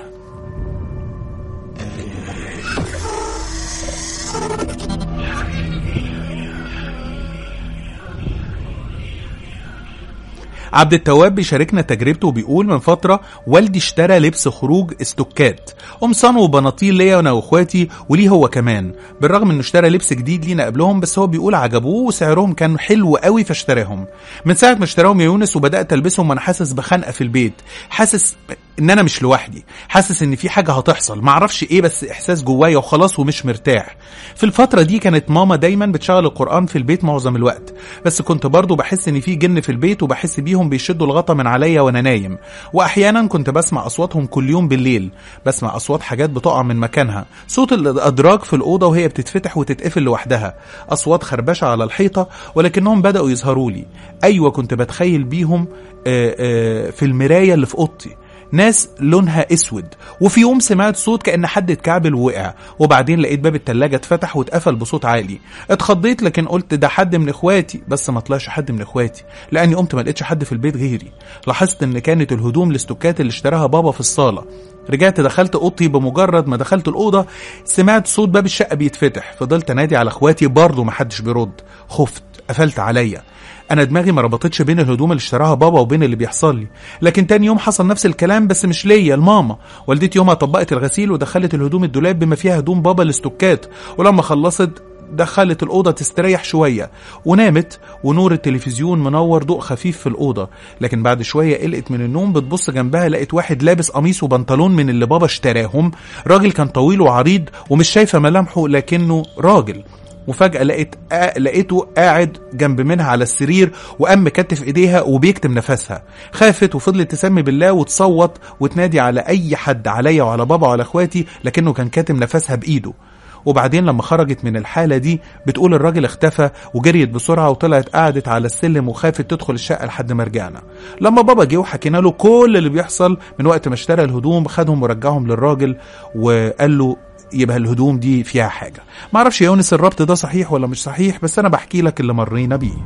عبد التواب بيشاركنا تجربته وبيقول من فترة والدي اشترى لبس خروج استوكات قمصان وبناطيل ليا انا واخواتي وليه هو كمان بالرغم انه اشترى لبس جديد لينا قبلهم بس هو بيقول عجبوه وسعرهم كان حلو قوي فاشتراهم من ساعة ما اشتراهم يا يونس وبدأت البسهم وانا حاسس بخنقة في البيت حاسس ان انا مش لوحدي حاسس ان في حاجه هتحصل معرفش ايه بس احساس جوايا وخلاص ومش مرتاح في الفتره دي كانت ماما دايما بتشغل القران في البيت معظم الوقت بس كنت برضو بحس ان في جن في البيت وبحس بيهم بيشدوا الغطا من عليا وانا نايم واحيانا كنت بسمع اصواتهم كل يوم بالليل بسمع اصوات حاجات بتقع من مكانها صوت الادراج في الاوضه وهي بتتفتح وتتقفل لوحدها اصوات خربشه على الحيطه ولكنهم بداوا يظهروا لي ايوه كنت بتخيل بيهم آه، آه، في المرايه اللي في اوضتي ناس لونها اسود وفي يوم سمعت صوت كان حد اتكعبل ووقع وبعدين لقيت باب التلاجة اتفتح واتقفل بصوت عالي اتخضيت لكن قلت ده حد من اخواتي بس ما طلعش حد من اخواتي لاني قمت ما لقيتش حد في البيت غيري لاحظت ان كانت الهدوم الاستوكات اللي اشتراها بابا في الصاله رجعت دخلت اوضتي بمجرد ما دخلت الاوضه سمعت صوت باب الشقه بيتفتح فضلت انادي على اخواتي برضه ما حدش بيرد خفت قفلت عليا انا دماغي ما ربطتش بين الهدوم اللي اشتراها بابا وبين اللي بيحصل لي لكن تاني يوم حصل نفس الكلام بس مش ليا لماما والدتي يومها طبقت الغسيل ودخلت الهدوم الدولاب بما فيها هدوم بابا الاستوكات ولما خلصت دخلت الأوضة تستريح شوية ونامت ونور التلفزيون منور ضوء خفيف في الأوضة لكن بعد شوية قلقت من النوم بتبص جنبها لقيت واحد لابس قميص وبنطلون من اللي بابا اشتراهم راجل كان طويل وعريض ومش شايفة ملامحه لكنه راجل وفجأة لقيت آ... لقيته قاعد جنب منها على السرير وقام مكتف ايديها وبيكتم نفسها خافت وفضلت تسمي بالله وتصوت وتنادي على اي حد عليا وعلى بابا وعلى اخواتي لكنه كان كاتم نفسها بايده وبعدين لما خرجت من الحالة دي بتقول الراجل اختفى وجريت بسرعة وطلعت قعدت على السلم وخافت تدخل الشقة لحد ما رجعنا لما بابا جه وحكينا له كل اللي بيحصل من وقت ما اشترى الهدوم خدهم ورجعهم للراجل وقال له يبقى الهدوم دي فيها حاجة معرفش يا يونس الربط ده صحيح ولا مش صحيح بس أنا بحكي لك اللي مرينا بيه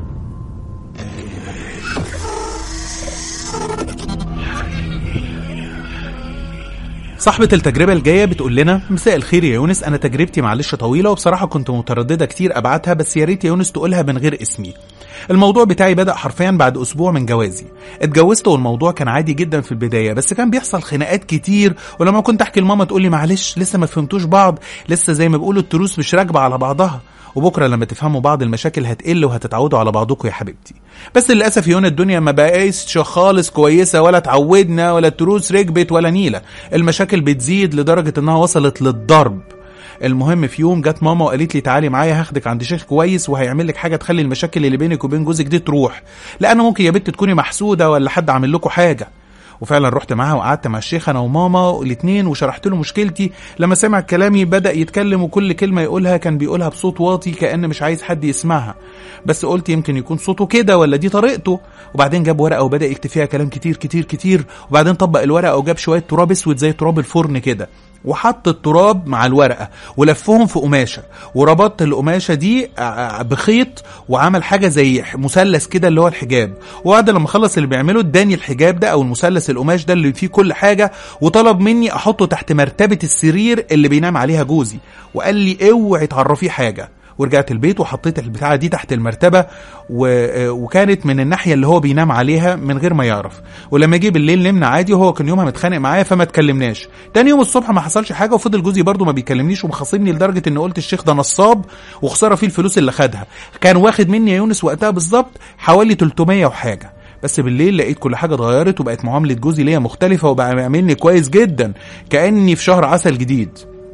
صاحبة التجربة الجاية بتقول لنا مساء الخير يا يونس أنا تجربتي معلش طويلة وبصراحة كنت مترددة كتير أبعتها بس يا ريت يا يونس تقولها من غير اسمي. الموضوع بتاعي بدأ حرفيا بعد أسبوع من جوازي. اتجوزت والموضوع كان عادي جدا في البداية بس كان بيحصل خناقات كتير ولما كنت أحكي لماما تقول لي معلش لسه ما فهمتوش بعض لسه زي ما بيقولوا التروس مش راكبة على بعضها. وبكره لما تفهموا بعض المشاكل هتقل وهتتعودوا على بعضكم يا حبيبتي بس للاسف يونا الدنيا ما بقاش خالص كويسه ولا اتعودنا ولا التروس ركبت ولا نيله المشاكل بتزيد لدرجه انها وصلت للضرب المهم في يوم جت ماما وقالت لي تعالي معايا هاخدك عند شيخ كويس وهيعمل لك حاجه تخلي المشاكل اللي بينك وبين جوزك دي تروح لان ممكن يا بنت تكوني محسوده ولا حد عامل لكم حاجه وفعلا رحت معاها وقعدت مع الشيخ انا وماما الاثنين وشرحت له مشكلتي لما سمع كلامي بدا يتكلم وكل كلمه يقولها كان بيقولها بصوت واطي كان مش عايز حد يسمعها بس قلت يمكن يكون صوته كده ولا دي طريقته وبعدين جاب ورقه وبدا يكتب فيها كلام كتير كتير كتير وبعدين طبق الورقه وجاب شويه تراب اسود زي تراب الفرن كده وحط التراب مع الورقه ولفهم في قماشه وربطت القماشه دي ع- بخيط وعمل حاجه زي ح- مثلث كده اللي هو الحجاب وبعد لما خلص اللي بيعمله اداني الحجاب ده او المثلث القماش ده اللي فيه كل حاجه وطلب مني احطه تحت مرتبه السرير اللي بينام عليها جوزي وقال لي اوعي تعرفيه حاجه ورجعت البيت وحطيت البتاعه دي تحت المرتبه و... آه، وكانت من الناحيه اللي هو بينام عليها من غير ما يعرف ولما جه بالليل نمنا عادي وهو كان يومها متخانق معايا فما اتكلمناش تاني يوم الصبح ما حصلش حاجه وفضل جوزي برضه ما بيكلمنيش ومخاصمني لدرجه ان قلت الشيخ ده نصاب وخساره فيه الفلوس اللي خدها كان واخد مني يا يونس وقتها بالظبط حوالي 300 وحاجه بس بالليل لقيت كل حاجه اتغيرت وبقت معامله جوزي ليا مختلفه وبقى بيعاملني كويس جدا كاني في شهر عسل جديد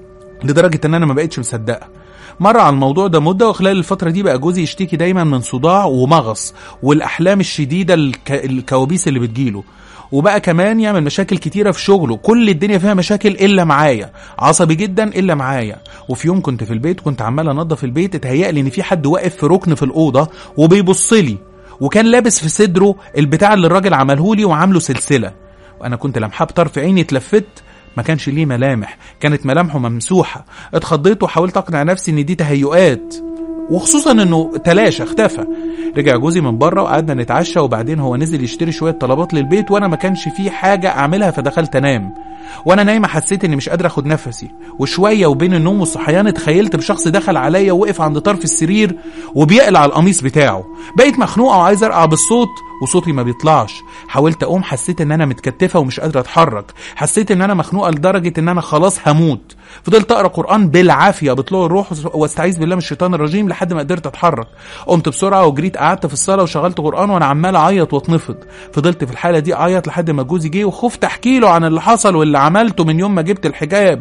لدرجه ان انا ما بقتش مصدقه مر على الموضوع ده مده وخلال الفتره دي بقى جوزي يشتكي دايما من صداع ومغص والاحلام الشديده الك... الكوابيس اللي بتجيله وبقى كمان يعمل مشاكل كتيره في شغله كل الدنيا فيها مشاكل الا معايا عصبي جدا الا معايا وفي يوم كنت في البيت كنت عمال انضف البيت اتهيأ لي ان في حد واقف في ركن في الاوضه وبيبص لي وكان لابس في صدره البتاع اللي الراجل عمله لي وعامله سلسله وانا كنت لمحاه بطرف عيني اتلفت ما كانش ليه ملامح كانت ملامحه ممسوحة اتخضيت وحاولت اقنع نفسي ان دي تهيؤات وخصوصا انه تلاشى اختفى رجع جوزي من بره وقعدنا نتعشى وبعدين هو نزل يشتري شويه طلبات للبيت وانا ما كانش فيه حاجه اعملها فدخلت انام وانا نايمه حسيت اني مش قادر اخد نفسي وشويه وبين النوم والصحيان اتخيلت بشخص دخل عليا ووقف عند طرف السرير وبيقلع القميص بتاعه بقيت مخنوقه وعايز ارقع بالصوت وصوتي ما بيطلعش حاولت اقوم حسيت ان انا متكتفه ومش قادره اتحرك حسيت ان انا مخنوقه لدرجه ان انا خلاص هموت فضلت اقرا قران بالعافيه بطلوع الروح واستعيذ بالله من الشيطان الرجيم لحد ما قدرت اتحرك قمت بسرعه وجريت قعدت في الصاله وشغلت قران وانا عمال اعيط واتنفض فضلت في الحاله دي اعيط لحد ما جوزي جه وخفت احكي له عن اللي حصل واللي عملته من يوم ما جبت الحجاب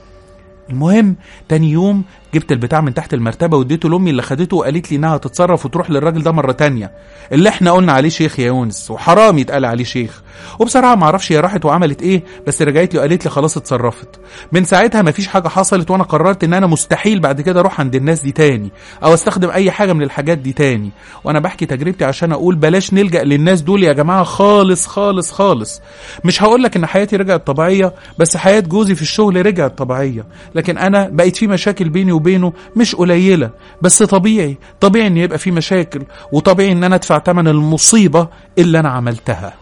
المهم تاني يوم جبت البتاع من تحت المرتبه واديته لامي اللي خدته وقالت لي انها تتصرف وتروح للراجل ده مره تانية اللي احنا قلنا عليه شيخ يا يونس وحرام يتقال عليه شيخ وبصراحه ما اعرفش هي راحت وعملت ايه بس رجعت لي وقالت لي خلاص اتصرفت من ساعتها ما فيش حاجه حصلت وانا قررت ان انا مستحيل بعد كده اروح عند الناس دي تاني او استخدم اي حاجه من الحاجات دي تاني وانا بحكي تجربتي عشان اقول بلاش نلجا للناس دول يا جماعه خالص خالص خالص مش هقول لك ان حياتي رجعت طبيعيه بس حياه جوزي في الشغل رجعت طبيعيه لكن انا بقيت في مشاكل بيني وبينه مش قليله بس طبيعي طبيعي ان يبقى في مشاكل وطبيعي ان انا ادفع ثمن المصيبه اللي انا عملتها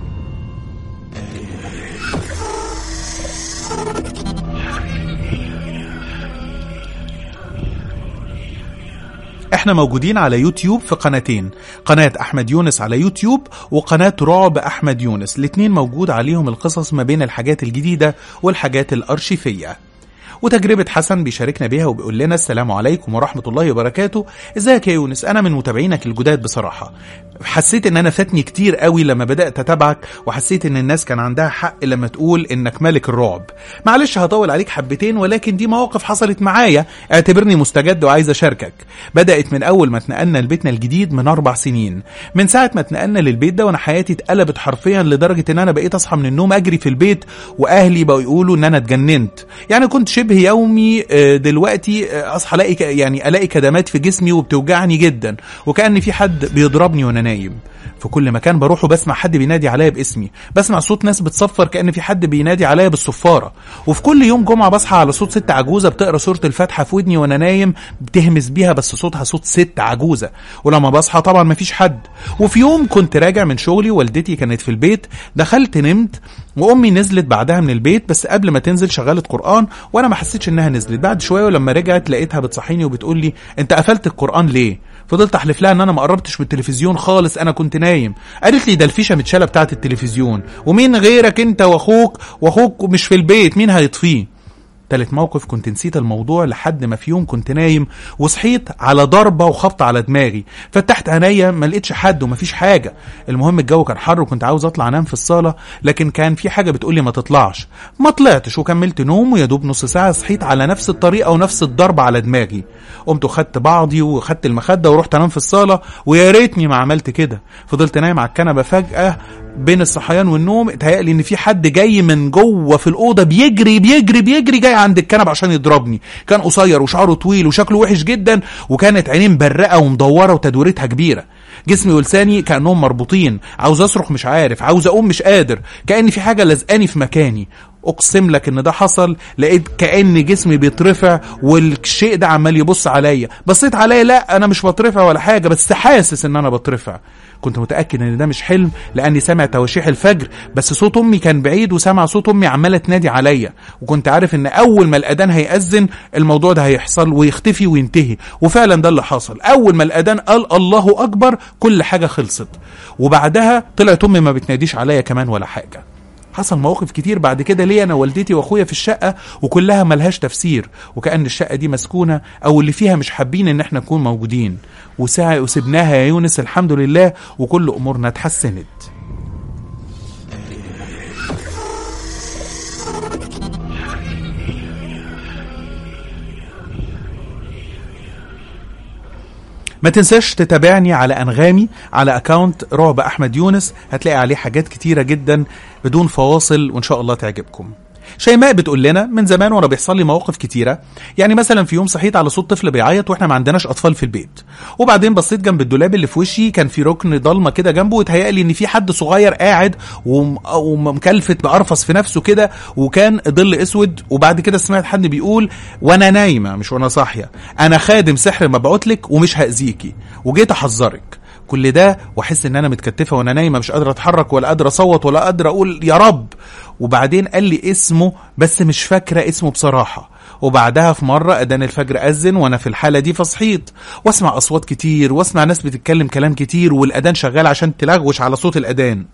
احنا موجودين على يوتيوب في قناتين قناة احمد يونس على يوتيوب وقناة رعب احمد يونس الاتنين موجود عليهم القصص ما بين الحاجات الجديدة والحاجات الارشيفية وتجربة حسن بيشاركنا بيها وبيقول لنا السلام عليكم ورحمة الله وبركاته ازيك يا يونس انا من متابعينك الجداد بصراحة حسيت ان انا فاتني كتير قوي لما بدأت اتابعك وحسيت ان الناس كان عندها حق لما تقول انك ملك الرعب معلش هطول عليك حبتين ولكن دي مواقف حصلت معايا اعتبرني مستجد وعايز اشاركك بدأت من اول ما اتنقلنا لبيتنا الجديد من اربع سنين من ساعة ما اتنقلنا للبيت ده وانا حياتي اتقلبت حرفيا لدرجة ان انا بقيت اصحى من النوم اجري في البيت واهلي بقوا يقولوا ان انا اتجننت يعني كنت شبه يومي آه، دلوقتي آه، اصحى الاقي ك- يعني الاقي كدمات في جسمي وبتوجعني جدا وكأن في حد بيضربني وانا نايم في كل مكان بروحه بسمع حد بينادي عليا باسمي بسمع صوت ناس بتصفر كأن في حد بينادي عليا بالصفارة وفي كل يوم جمعة بصحى على صوت ست عجوزة بتقرا سورة الفاتحة في ودني وانا نايم بتهمس بيها بس صوتها صوت ست عجوزة ولما بصحى طبعا مفيش حد وفي يوم كنت راجع من شغلي والدتي كانت في البيت دخلت نمت وامي نزلت بعدها من البيت بس قبل ما تنزل شغلت قران وانا ما حسيتش انها نزلت بعد شويه ولما رجعت لقيتها بتصحيني وبتقول لي انت قفلت القران ليه فضلت احلف لها ان انا ما قربتش من التلفزيون خالص انا كنت نايم قالت لي ده الفيشه متشاله بتاعه التلفزيون ومين غيرك انت واخوك واخوك مش في البيت مين هيطفيه تالت موقف كنت نسيت الموضوع لحد ما في يوم كنت نايم وصحيت على ضربه وخبط على دماغي فتحت عينيا ما لقيتش حد ومفيش حاجه المهم الجو كان حر وكنت عاوز اطلع انام في الصاله لكن كان في حاجه بتقول لي ما تطلعش ما طلعتش وكملت نوم ويا دوب نص ساعه صحيت على نفس الطريقه ونفس الضربه على دماغي قمت وخدت بعضي وخدت المخده ورحت انام في الصاله ويا ريتني ما عملت كده فضلت نايم على الكنبه فجاه بين الصحيان والنوم اتهيألي ان في حد جاي من جوه في الاوضه بيجري بيجري بيجري جاي عند الكنبه عشان يضربني كان قصير وشعره طويل وشكله وحش جدا وكانت عينيه مبرقه ومدوره وتدويرتها كبيره جسمي ولساني كانهم مربوطين عاوز اصرخ مش عارف عاوز اقوم مش قادر كان في حاجه لازقاني في مكاني اقسم لك ان ده حصل لقيت كان جسمي بيترفع والشيء ده عمال يبص عليا بصيت عليا لا انا مش بترفع ولا حاجه بس حاسس ان انا بترفع كنت متاكد ان ده مش حلم لاني سامع تواشيح الفجر بس صوت امي كان بعيد وسامع صوت امي عماله تنادي عليا وكنت عارف ان اول ما الاذان هيأذن الموضوع ده هيحصل ويختفي وينتهي وفعلا ده اللي حصل اول ما الاذان قال الله اكبر كل حاجه خلصت وبعدها طلعت امي ما بتناديش عليا كمان ولا حاجه حصل مواقف كتير بعد كده ليا انا والدتي واخويا في الشقه وكلها ملهاش تفسير وكان الشقه دي مسكونه او اللي فيها مش حابين ان احنا نكون موجودين وساعة وسبناها يا يونس الحمد لله وكل امورنا اتحسنت ما تنساش تتابعني على انغامي على اكاونت رعب احمد يونس هتلاقي عليه حاجات كتيره جدا بدون فواصل وان شاء الله تعجبكم شيماء بتقول لنا من زمان وانا بيحصل لي مواقف كتيره يعني مثلا في يوم صحيت على صوت طفل بيعيط واحنا ما عندناش اطفال في البيت وبعدين بصيت جنب الدولاب اللي في وشي كان في ركن ضلمه كده جنبه وتهيألي ان في حد صغير قاعد وم- ومكلفت بقرفص في نفسه كده وكان ظل اسود وبعد كده سمعت حد بيقول وانا نايمه مش وانا صاحيه انا خادم سحر مبعوت لك ومش هاذيكي وجيت احذرك كل ده واحس ان انا متكتفه وانا نايمه مش قادره اتحرك ولا قادره اصوت ولا قادره اقول يا رب وبعدين قال لي اسمه بس مش فاكره اسمه بصراحه وبعدها في مرة أذان الفجر أذن وأنا في الحالة دي فصحيت وأسمع أصوات كتير وأسمع ناس بتتكلم كلام كتير والأذان شغال عشان تلغوش على صوت الأذان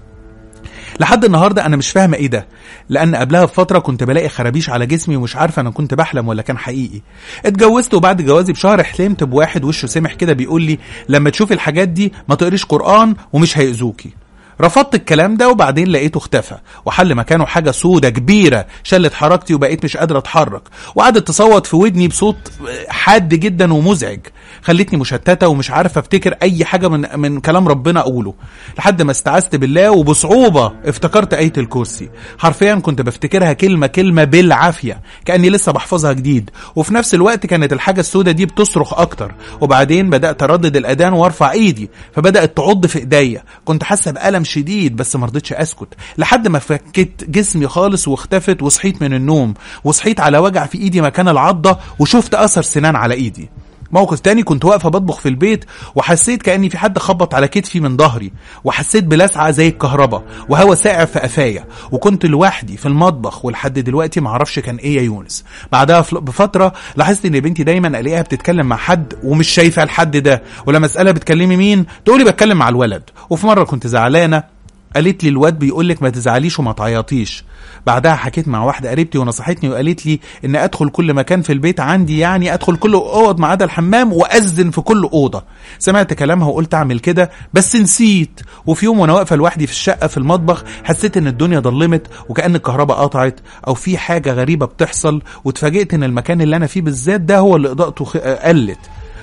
لحد النهارده انا مش فاهمه ايه ده لان قبلها بفتره كنت بلاقي خرابيش على جسمي ومش عارفه انا كنت بحلم ولا كان حقيقي اتجوزت وبعد جوازي بشهر حلمت بواحد وشه سمح كده بيقول لي لما تشوفي الحاجات دي ما تقريش قران ومش هيأذوكي رفضت الكلام ده وبعدين لقيته اختفى وحل مكانه حاجه سودة كبيره شلت حركتي وبقيت مش قادره اتحرك وقعدت تصوت في ودني بصوت حاد جدا ومزعج خلتني مشتته ومش عارفه افتكر اي حاجه من من كلام ربنا اقوله لحد ما استعذت بالله وبصعوبه افتكرت ايه الكرسي حرفيا كنت بفتكرها كلمه كلمه بالعافيه كاني لسه بحفظها جديد وفي نفس الوقت كانت الحاجه السوداء دي بتصرخ اكتر وبعدين بدات اردد الاذان وارفع ايدي فبدات تعض في ايديا كنت حاسه بالم شديد بس ما رضيتش اسكت لحد ما فكيت جسمي خالص واختفت وصحيت من النوم وصحيت على وجع في ايدي مكان العضه وشفت اثر سنان على ايدي موقف تاني كنت واقفة بطبخ في البيت وحسيت كأني في حد خبط على كتفي من ظهري وحسيت بلسعة زي الكهرباء وهوا ساقع في قفايا وكنت لوحدي في المطبخ ولحد دلوقتي معرفش كان ايه يا يونس بعدها فل- بفترة لاحظت ان بنتي دايما الاقيها بتتكلم مع حد ومش شايفة الحد ده ولما اسألها بتكلمي مين تقولي بتكلم مع الولد وفي مرة كنت زعلانة قالت لي الواد بيقول لك ما تزعليش وما تعيطيش بعدها حكيت مع واحده قريبتي ونصحتني وقالت لي ان ادخل كل مكان في البيت عندي يعني ادخل كل اوض ما عدا الحمام واذن في كل اوضه سمعت كلامها وقلت اعمل كده بس نسيت وفي يوم وانا واقفه لوحدي في الشقه في المطبخ حسيت ان الدنيا ضلمت وكان الكهرباء قطعت او في حاجه غريبه بتحصل واتفاجئت ان المكان اللي انا فيه بالذات ده هو اللي اضاءته خ- قلت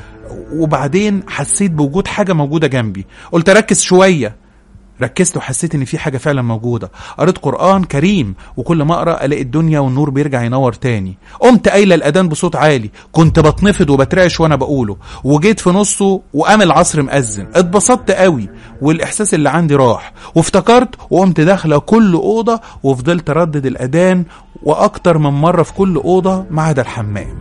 وبعدين حسيت بوجود حاجه موجوده جنبي قلت ركز شويه ركزت وحسيت ان في حاجه فعلا موجوده قريت قران كريم وكل ما اقرا الاقي الدنيا والنور بيرجع ينور تاني قمت قايله الاذان بصوت عالي كنت بتنفض وبترعش وانا بقوله وجيت في نصه وقام العصر مأذن اتبسطت قوي والاحساس اللي عندي راح وافتكرت وقمت داخله كل اوضه وفضلت ردد الاذان واكتر من مره في كل اوضه ما عدا الحمام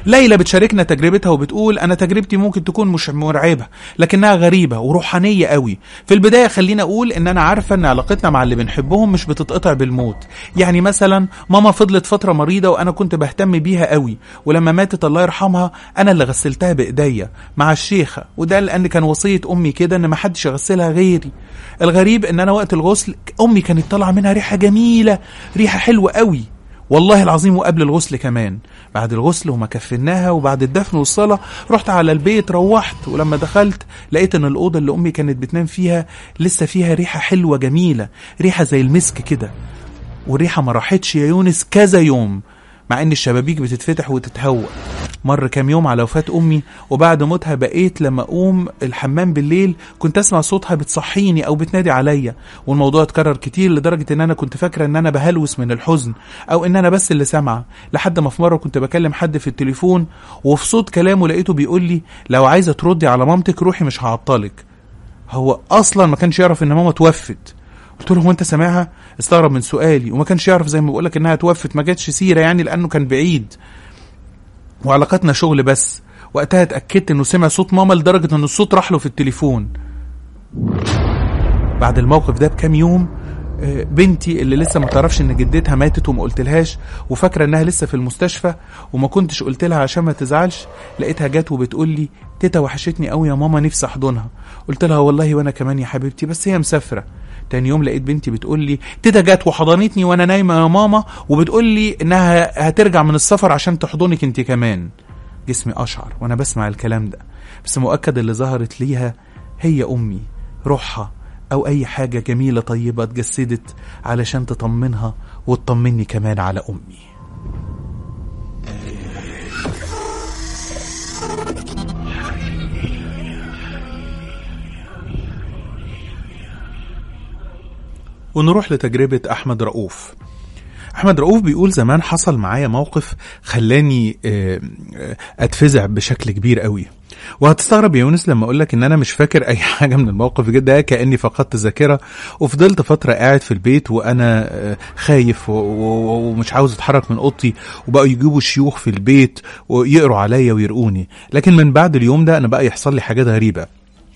ليلى بتشاركنا تجربتها وبتقول انا تجربتي ممكن تكون مش مرعبه لكنها غريبه وروحانيه قوي في البدايه خلينا اقول ان انا عارفه ان علاقتنا مع اللي بنحبهم مش بتتقطع بالموت يعني مثلا ماما فضلت فتره مريضه وانا كنت بهتم بيها قوي ولما ماتت الله يرحمها انا اللي غسلتها بايديا مع الشيخه وده لان كان وصيه امي كده ان ما حدش يغسلها غيري الغريب ان انا وقت الغسل امي كانت طالعه منها ريحه جميله ريحه حلوه قوي والله العظيم وقبل الغسل كمان بعد الغسل وما كفناها وبعد الدفن والصلاة رحت على البيت روحت ولما دخلت لقيت ان الأوضة اللي أمي كانت بتنام فيها لسه فيها ريحة حلوة جميلة ريحة زي المسك كده والريحة ما راحتش يا يونس كذا يوم مع ان الشبابيك بتتفتح وتتهوى مر كام يوم على وفاة أمي وبعد موتها بقيت لما أقوم الحمام بالليل كنت أسمع صوتها بتصحيني أو بتنادي عليا والموضوع اتكرر كتير لدرجة إن أنا كنت فاكرة إن أنا بهلوس من الحزن أو إن أنا بس اللي سامعة لحد ما في مرة كنت بكلم حد في التليفون وفي صوت كلامه لقيته بيقول لي لو عايزة تردي على مامتك روحي مش هعطلك هو أصلا ما كانش يعرف إن ماما توفت قلت له هو انت سامعها استغرب من سؤالي وما كانش يعرف زي ما بقول لك انها توفت ما جاتش سيره يعني لانه كان بعيد وعلاقتنا شغل بس وقتها اتاكدت انه سمع صوت ماما لدرجه ان الصوت راح له في التليفون بعد الموقف ده بكام يوم آه، بنتي اللي لسه ما تعرفش ان جدتها ماتت وما قلتلهاش وفاكره انها لسه في المستشفى وما كنتش قلت لها عشان ما تزعلش لقيتها جت وبتقول لي تيتا وحشتني قوي يا ماما نفسي احضنها قلت لها والله وانا كمان يا حبيبتي بس هي مسافره تاني يوم لقيت بنتي بتقول لي تيتا جت وحضنتني وانا نايمه يا ماما وبتقول لي انها هترجع من السفر عشان تحضنك انت كمان جسمي اشعر وانا بسمع الكلام ده بس مؤكد اللي ظهرت ليها هي امي روحها او اي حاجه جميله طيبه اتجسدت علشان تطمنها وتطمني كمان على امي ونروح لتجربة أحمد رؤوف أحمد رؤوف بيقول زمان حصل معايا موقف خلاني آه، آه، أتفزع بشكل كبير قوي وهتستغرب يا يونس لما اقول لك ان انا مش فاكر اي حاجه من الموقف ده كاني فقدت الذاكره وفضلت فتره قاعد في البيت وانا آه، خايف و- و- ومش عاوز اتحرك من اوضتي وبقوا يجيبوا شيوخ في البيت ويقروا عليا ويرقوني لكن من بعد اليوم ده انا بقى يحصل لي حاجات غريبه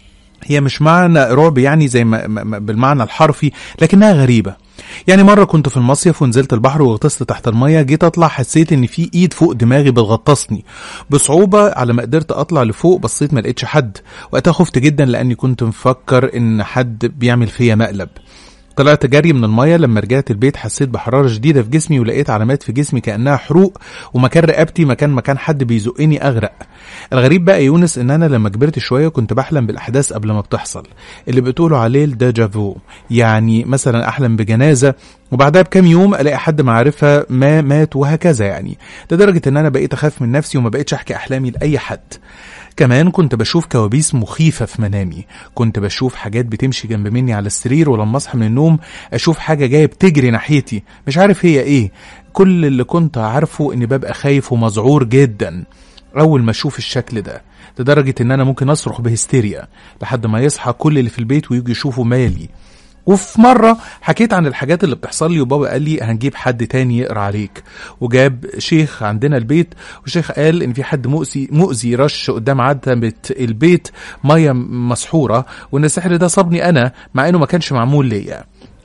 هي مش معنى رعب يعني زي ما ما- ما- بالمعنى الحرفي لكنها غريبة يعني مرة كنت في المصيف ونزلت البحر وغطست تحت المية جيت اطلع حسيت ان في ايد فوق دماغي بتغطسني بصعوبة على ما قدرت اطلع لفوق بصيت ما لقيتش حد وقتها خفت جدا لاني كنت مفكر ان حد بيعمل فيا مقلب طلعت جري من المية لما رجعت البيت حسيت بحرارة شديدة في جسمي ولقيت علامات في جسمي كأنها حروق ومكان رقبتي مكان مكان حد بيزقني أغرق الغريب بقى يا يونس ان انا لما كبرت شويه كنت بحلم بالاحداث قبل ما بتحصل اللي بتقولوا عليه الديجافو يعني مثلا احلم بجنازه وبعدها بكام يوم الاقي حد معرفه ما مات وهكذا يعني لدرجه ان انا بقيت اخاف من نفسي وما بقيتش احكي احلامي لاي حد كمان كنت بشوف كوابيس مخيفة في منامي كنت بشوف حاجات بتمشي جنب مني على السرير ولما اصحى من النوم اشوف حاجة جاية بتجري ناحيتي مش عارف هي ايه كل اللي كنت عارفه اني ببقى خايف ومذعور جدا اول ما اشوف الشكل ده لدرجة ان انا ممكن اصرخ بهستيريا لحد ما يصحى كل اللي في البيت ويجي يشوفوا مالي وفي مرة حكيت عن الحاجات اللي بتحصل لي وبابا قال لي هنجيب حد تاني يقرا عليك وجاب شيخ عندنا البيت والشيخ قال ان في حد مؤذي مؤذي رش قدام عتبة البيت مية مسحورة وان السحر ده صابني انا مع انه ما كانش معمول ليا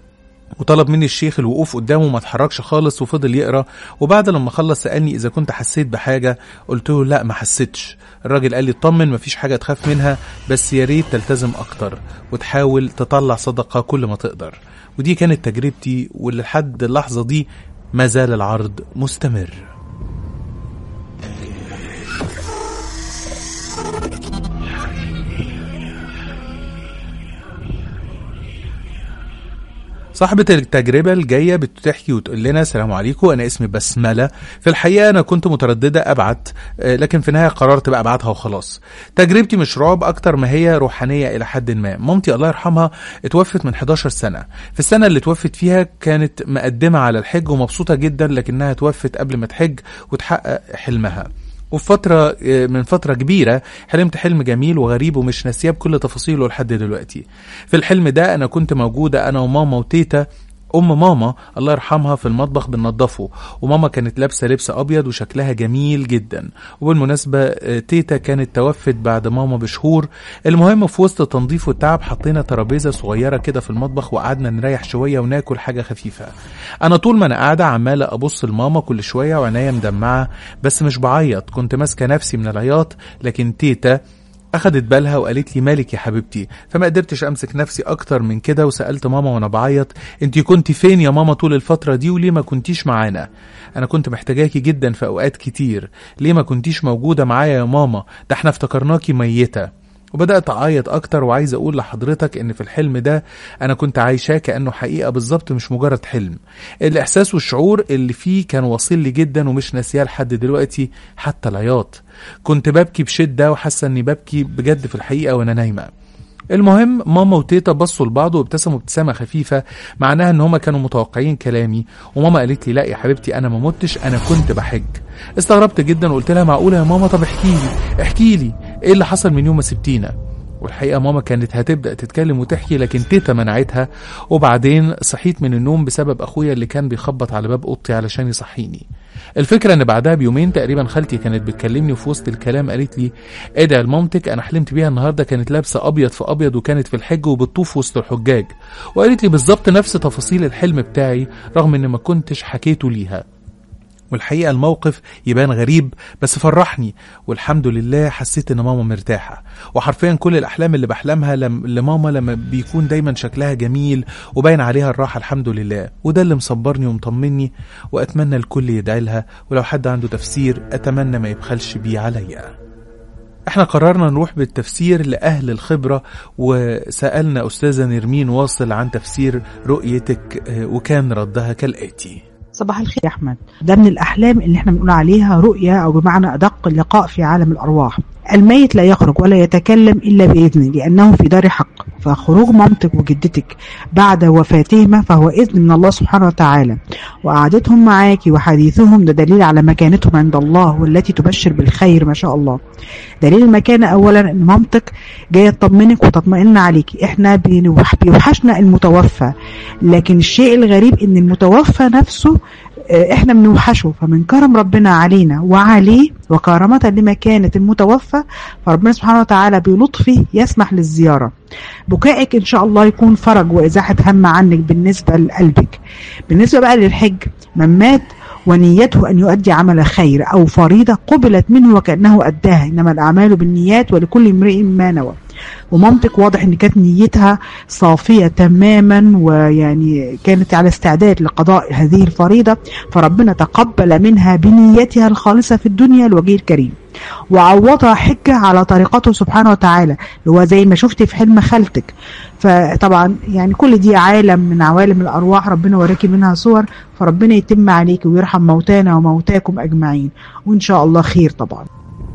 وطلب مني الشيخ الوقوف قدامه ما اتحركش خالص وفضل يقرا وبعد لما خلص سالني اذا كنت حسيت بحاجه قلت له لا ما حسيتش الراجل قال لي اطمن مفيش حاجه تخاف منها بس يا ريت تلتزم اكتر وتحاول تطلع صدقه كل ما تقدر ودي كانت تجربتي ولحد اللحظه دي ما زال العرض مستمر صاحبة التجربة الجاية بتحكي وتقول لنا السلام عليكم أنا اسمي بسملة في الحقيقة أنا كنت مترددة أبعت آه، لكن في النهاية قررت بقى أبعتها وخلاص تجربتي مش رعب أكتر ما هي روحانية إلى حد ما مامتي الله يرحمها اتوفت من 11 سنة في السنة اللي اتوفت فيها كانت مقدمة على الحج ومبسوطة جدا لكنها اتوفت قبل ما تحج وتحقق حلمها وفي فترة آه، من فترة كبيرة حلمت حلم جميل وغريب ومش ناسياه بكل تفاصيله لحد دلوقتي في الحلم ده أنا كنت موجودة أنا وماما وتيتا ام ماما الله يرحمها في المطبخ بننضفه وماما كانت لابسه لبس ابيض وشكلها جميل جدا وبالمناسبه آه، تيتا كانت توفت بعد ماما بشهور المهم في وسط التنظيف والتعب حطينا ترابيزه صغيره كده في المطبخ وقعدنا نريح شويه وناكل حاجه خفيفه انا طول ما انا قاعده عماله ابص لماما كل شويه وعينيا مدمعه بس مش بعيط كنت ماسكه نفسي من العياط لكن تيتا اخدت بالها وقالت لي مالك يا حبيبتي فما قدرتش امسك نفسي اكتر من كده وسالت ماما وانا بعيط انتي كنتي فين يا ماما طول الفتره دي وليه ما كنتيش معانا انا كنت محتاجاكي جدا في اوقات كتير ليه ما كنتيش موجوده معايا يا ماما ده احنا افتكرناكي ميته وبدأت أعيط أكتر وعايز أقول لحضرتك إن في الحلم ده أنا كنت عايشاه كأنه حقيقة بالظبط مش مجرد حلم الإحساس والشعور اللي فيه كان واصل لي جدا ومش ناسياه لحد دلوقتي حتى العياط كنت ببكي بشدة وحاسة إني ببكي بجد في الحقيقة وأنا نايمة المهم ماما وتيتا بصوا لبعض وابتسموا ابتسامه خفيفه معناها ان هما كانوا متوقعين كلامي وماما قالت لي لا يا حبيبتي انا ما متش انا كنت بحج استغربت جدا وقلت لها معقوله يا ماما طب احكي لي احكي لي ايه اللي حصل من يوم ما سبتينا والحقيقه ماما كانت هتبدا تتكلم وتحكي لكن تيتا منعتها وبعدين صحيت من النوم بسبب اخويا اللي كان بيخبط على باب اوضتي علشان يصحيني الفكره ان بعدها بيومين تقريبا خالتي كانت بتكلمني وفي وسط الكلام قالت لي ادعي لمامتك انا حلمت بيها النهارده كانت لابسه ابيض في ابيض وكانت في الحج وبتطوف وسط الحجاج وقالت لي بالظبط نفس تفاصيل الحلم بتاعي رغم ان ما كنتش حكيته ليها والحقيقة الموقف يبان غريب بس فرحني والحمد لله حسيت ان ماما مرتاحة وحرفيا كل الاحلام اللي بحلمها لم... لماما لما بيكون دايما شكلها جميل وباين عليها الراحة الحمد لله وده اللي مصبرني ومطمني واتمنى الكل يدعي لها ولو حد عنده تفسير اتمنى ما يبخلش بيه عليا احنا قررنا نروح بالتفسير لأهل الخبرة وسألنا أستاذة نرمين واصل عن تفسير رؤيتك آه، وكان ردها كالآتي صباح الخير يا احمد ده من الاحلام اللي احنا بنقول عليها رؤيا او بمعنى ادق اللقاء في عالم الارواح الميت لا يخرج ولا يتكلم الا باذنه لانه في دار حق فخروج مامتك وجدتك بعد وفاتهما فهو اذن من الله سبحانه وتعالى وقعدتهم معاك وحديثهم ده دليل على مكانتهم عند الله والتي تبشر بالخير ما شاء الله دليل المكانه اولا ان مامتك جايه تطمنك وتطمئن عليك احنا بنوح- بيوحشنا المتوفى لكن الشيء الغريب ان المتوفى نفسه آه، احنا بنوحشه فمن كرم ربنا علينا وعليه وكرامة لمكانة المتوفى فربنا سبحانه وتعالى بلطفه يسمح للزيارة بكائك ان شاء الله يكون فرج وازاحة هم عنك بالنسبة لقلبك بالنسبة بقى للحج من مات ونيته أن يؤدي عمل خير أو فريضة قبلت منه وكأنه أداها إنما الأعمال بالنيات ولكل امرئ ما نوى ومامتك واضح ان كانت نيتها صافية تماما ويعني كانت على استعداد لقضاء هذه الفريضة فربنا تقبل منها بنيتها الخالصة في الدنيا الوجه الكريم وعوضها حجة على طريقته سبحانه وتعالى اللي هو زي ما شفت في حلم خالتك فطبعا يعني كل دي عالم من عوالم الأرواح ربنا وراكي منها صور فربنا يتم عليك ويرحم موتانا وموتاكم أجمعين وإن شاء الله خير طبعا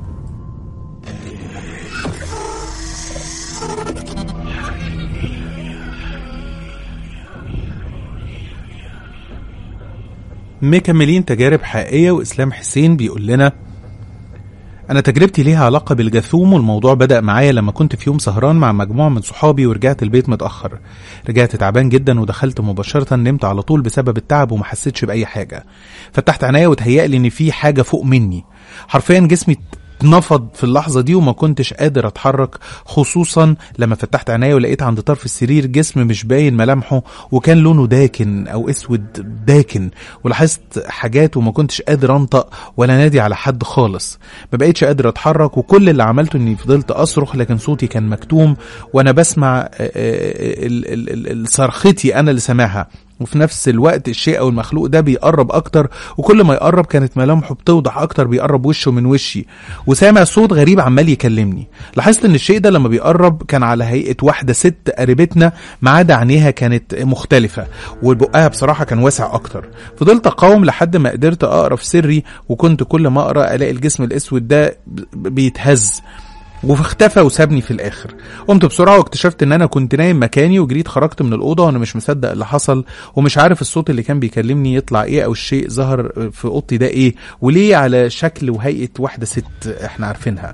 مكملين تجارب حقيقية وإسلام حسين بيقول لنا أنا تجربتي ليها علاقة بالجاثوم والموضوع بدأ معايا لما كنت في يوم سهران مع مجموعة من صحابي ورجعت البيت متأخر رجعت تعبان جدا ودخلت مباشرة نمت على طول بسبب التعب وما حسيتش بأي حاجة فتحت عينيا وتهيألي إن في حاجة فوق مني حرفيا جسمي اتنفض في اللحظة دي وما كنتش قادر اتحرك خصوصا لما فتحت عينيا ولقيت عند طرف السرير جسم مش باين ملامحه وكان لونه داكن او اسود داكن ولاحظت حاجات وما كنتش قادر انطق ولا نادي على حد خالص ما بقيتش قادر اتحرك وكل اللي عملته اني فضلت اصرخ لكن صوتي كان مكتوم وانا بسمع آه، آه، ال- ال- ال- ال- صرختي انا اللي سامعها وفي نفس الوقت الشيء او المخلوق ده بيقرب اكتر وكل ما يقرب كانت ملامحه بتوضح اكتر بيقرب وشه من وشي وسامع صوت غريب عمال يكلمني لاحظت ان الشيء ده لما بيقرب كان على هيئه واحده ست قريبتنا ما عدا عينيها كانت مختلفه وبقها بصراحه كان واسع اكتر فضلت اقاوم لحد ما قدرت اقرا في سري وكنت كل ما اقرا الاقي الجسم الاسود ده ب- بيتهز واختفى وسابني في الاخر قمت بسرعه واكتشفت ان انا كنت نايم مكاني وجريت خرجت من الاوضه وانا مش مصدق اللي حصل ومش عارف الصوت اللي كان بيكلمني يطلع ايه او الشيء ظهر في اوضتي ده ايه وليه على شكل وهيئه واحده ست احنا عارفينها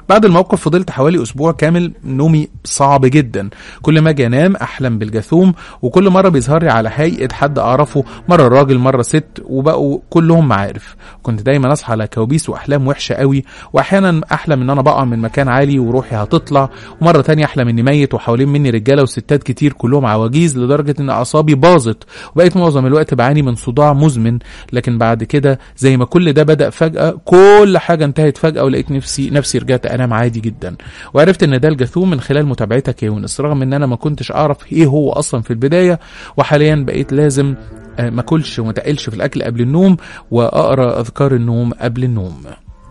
بعد الموقف فضلت حوالي اسبوع كامل نومي صعب جدا كل ما اجي انام احلم بالجاثوم وكل مره بيظهر لي على هيئه حد اعرفه مره راجل مره ست وبقوا كلهم معارف كنت دايما اصحى على كوابيس واحلام وحشه قوي واحيانا احلم ان انا بقع من مكان عالي وروحي هتطلع ومره تانية احلم اني ميت وحوالين مني رجاله وستات كتير كلهم عواجيز لدرجه ان اعصابي باظت وبقيت معظم الوقت بعاني من صداع مزمن لكن بعد كده زي ما كل ده بدا فجاه كل حاجه انتهت فجاه ولقيت نفسي نفسي رجعت انام عادي جدا وعرفت ان ده الجاثوم من خلال متابعتك يا يونس رغم ان انا ما كنتش اعرف ايه هو اصلا في البدايه وحاليا بقيت لازم آه، ما اكلش وما تقلش في الاكل قبل النوم واقرا اذكار النوم قبل النوم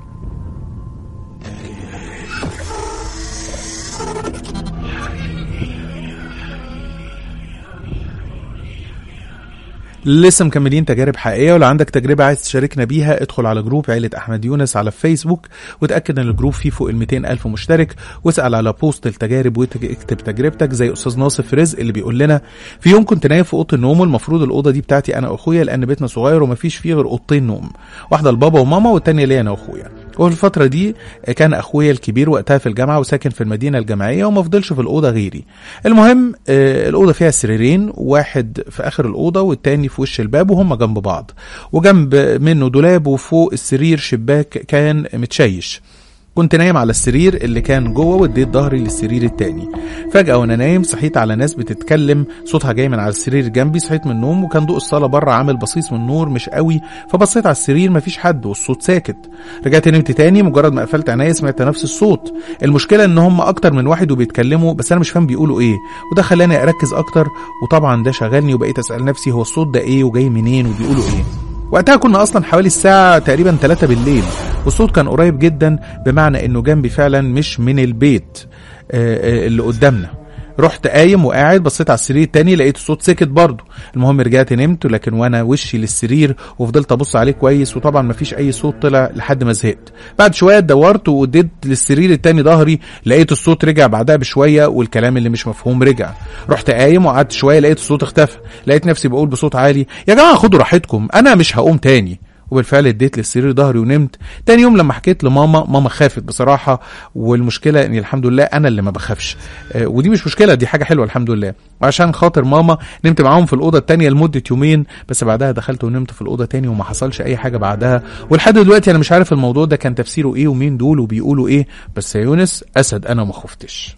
لسه مكملين تجارب حقيقيه ولو عندك تجربه عايز تشاركنا بيها ادخل على جروب عيله احمد يونس على فيسبوك وتاكد ان الجروب فيه فوق ال 200 الف مشترك واسال على بوست التجارب واكتب تجربتك زي استاذ ناصف رزق اللي بيقول لنا في يوم كنت نايم في اوضه النوم والمفروض الاوضه دي بتاعتي انا واخويا لان بيتنا صغير ومفيش فيه غير اوضتين نوم واحده لبابا وماما والتانيه ليا انا واخويا وفي الفترة دي كان أخويا الكبير وقتها في الجامعة وساكن في المدينة الجامعية وما فضلش في الأوضة غيري المهم آه، الأوضة فيها سريرين واحد في آخر الأوضة والتاني في وش الباب وهم جنب بعض وجنب منه دولاب وفوق السرير شباك كان متشيش كنت نايم على السرير اللي كان جوه واديت ظهري للسرير التاني فجأة وانا نايم صحيت على ناس بتتكلم صوتها جاي من على السرير جنبي صحيت من النوم وكان ضوء الصالة بره عامل بصيص من النور مش قوي فبصيت على السرير مفيش حد والصوت ساكت رجعت نمت تاني مجرد ما قفلت عينيا سمعت نفس الصوت المشكلة ان هم اكتر من واحد وبيتكلموا بس انا مش فاهم بيقولوا ايه وده خلاني اركز اكتر وطبعا ده شغلني وبقيت اسأل نفسي هو الصوت ده ايه وجاي منين وبيقولوا ايه وقتها كنا اصلا حوالي الساعة تقريبا 3 بالليل والصوت كان قريب جدا بمعنى انه جنبي فعلا مش من البيت آه، آه، اللي قدامنا رحت قايم وقاعد بصيت على السرير التاني لقيت الصوت سكت برضه المهم رجعت نمت لكن وانا وشي للسرير وفضلت ابص عليه كويس وطبعا مفيش اي صوت طلع لحد ما زهقت بعد شويه دورت واديت للسرير التاني ظهري لقيت الصوت رجع بعدها بشويه والكلام اللي مش مفهوم رجع رحت قايم وقعدت شويه لقيت الصوت اختفى لقيت نفسي بقول بصوت عالي يا جماعه خدوا راحتكم انا مش هقوم تاني وبالفعل اديت للسرير ظهري ونمت تاني يوم لما حكيت لماما ماما خافت بصراحة والمشكلة اني الحمد لله انا اللي ما بخافش آه، ودي مش مشكلة دي حاجة حلوة الحمد لله وعشان خاطر ماما نمت معاهم في الأوضة التانية لمدة يومين بس بعدها دخلت ونمت في الأوضة تاني وما حصلش أي حاجة بعدها ولحد دلوقتي أنا مش عارف الموضوع ده كان تفسيره إيه ومين دول وبيقولوا إيه بس يا يونس أسد أنا ما خفتش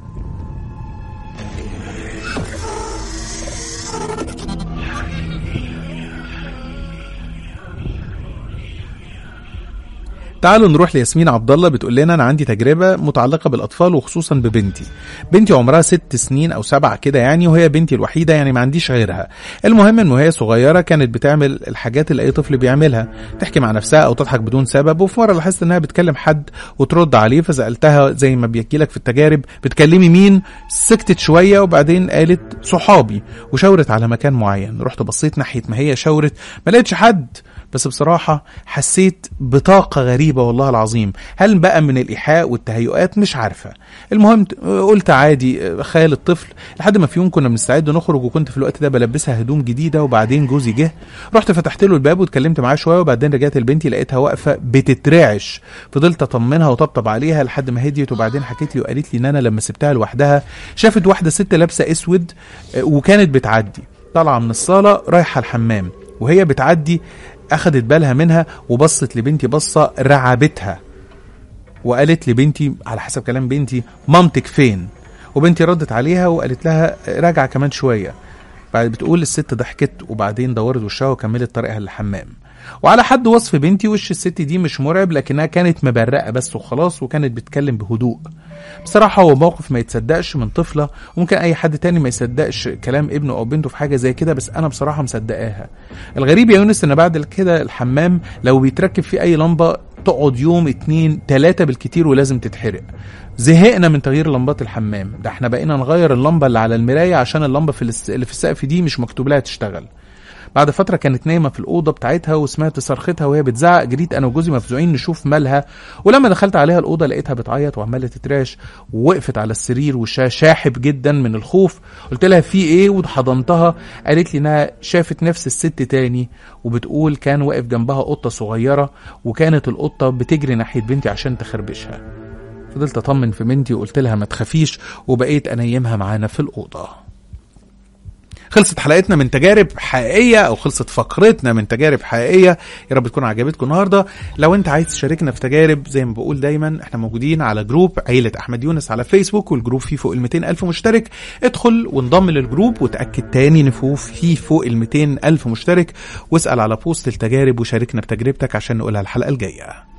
تعالوا نروح لياسمين عبد الله بتقول لنا انا عندي تجربه متعلقه بالاطفال وخصوصا ببنتي بنتي عمرها ست سنين او سبعة كده يعني وهي بنتي الوحيده يعني ما عنديش غيرها المهم ان وهي صغيره كانت بتعمل الحاجات اللي اي طفل بيعملها تحكي مع نفسها او تضحك بدون سبب وفي مره لاحظت انها بتكلم حد وترد عليه فسالتها زي ما بيحكي لك في التجارب بتكلمي مين سكتت شويه وبعدين قالت صحابي وشاورت على مكان معين رحت بصيت ناحيه ما هي شاورت ما لقيتش حد بس بصراحة حسيت بطاقة غريبة والله العظيم هل بقى من الإيحاء والتهيؤات مش عارفة المهم قلت عادي خيال الطفل لحد ما في يوم كنا بنستعد نخرج وكنت في الوقت ده بلبسها هدوم جديدة وبعدين جوزي جه رحت فتحت له الباب واتكلمت معاه شوية وبعدين رجعت لبنتي لقيتها واقفة بتترعش فضلت اطمنها وطبطب عليها لحد ما هديت وبعدين حكيت لي وقالت لي ان انا لما سبتها لوحدها شافت واحدة ست لابسة اسود آه، وكانت بتعدي طالعة من الصالة رايحة الحمام وهي بتعدي اخدت بالها منها وبصت لبنتي بصة رعبتها وقالت لبنتي على حسب كلام بنتي مامتك فين وبنتي ردت عليها وقالت لها راجعة كمان شوية بعد بتقول الست ضحكت وبعدين دورت وشها وكملت طريقها للحمام وعلى حد وصف بنتي وش الست دي مش مرعب لكنها كانت مبرقة بس وخلاص وكانت بتتكلم بهدوء بصراحة هو موقف ما يتصدقش من طفلة وممكن أي حد تاني ما يصدقش كلام ابنه أو بنته في حاجة زي كده بس أنا بصراحة مصدقاها الغريب يا يونس إن بعد كده الحمام لو بيتركب فيه أي لمبة تقعد يوم اتنين تلاتة بالكتير ولازم تتحرق زهقنا من تغيير لمبات الحمام ده احنا بقينا نغير اللمبة اللي على المراية عشان اللمبة في الس- اللي في السقف دي مش مكتوب لها تشتغل بعد فترة كانت نايمة في الأوضة بتاعتها وسمعت صرختها وهي بتزعق جريت أنا وجوزي مفزوعين نشوف مالها ولما دخلت عليها الأوضة لقيتها بتعيط وعمالة تتراش ووقفت على السرير وشها شاحب جدا من الخوف قلت لها في إيه وحضنتها قالت لي إنها شافت نفس الست تاني وبتقول كان واقف جنبها قطة صغيرة وكانت القطة بتجري ناحية بنتي عشان تخربشها فضلت اطمن في بنتي وقلت لها ما تخافيش وبقيت انيمها معانا في الاوضه خلصت حلقتنا من تجارب حقيقيه او خلصت فقرتنا من تجارب حقيقيه يا رب تكون عجبتكم النهارده لو انت عايز تشاركنا في تجارب زي ما بقول دايما احنا موجودين على جروب عيله احمد يونس على فيسبوك والجروب فيه فوق ال 200 الف مشترك ادخل وانضم للجروب وتاكد تاني ان فوق- فيه فوق ال 200 الف مشترك واسال على بوست التجارب وشاركنا بتجربتك عشان نقولها الحلقه الجايه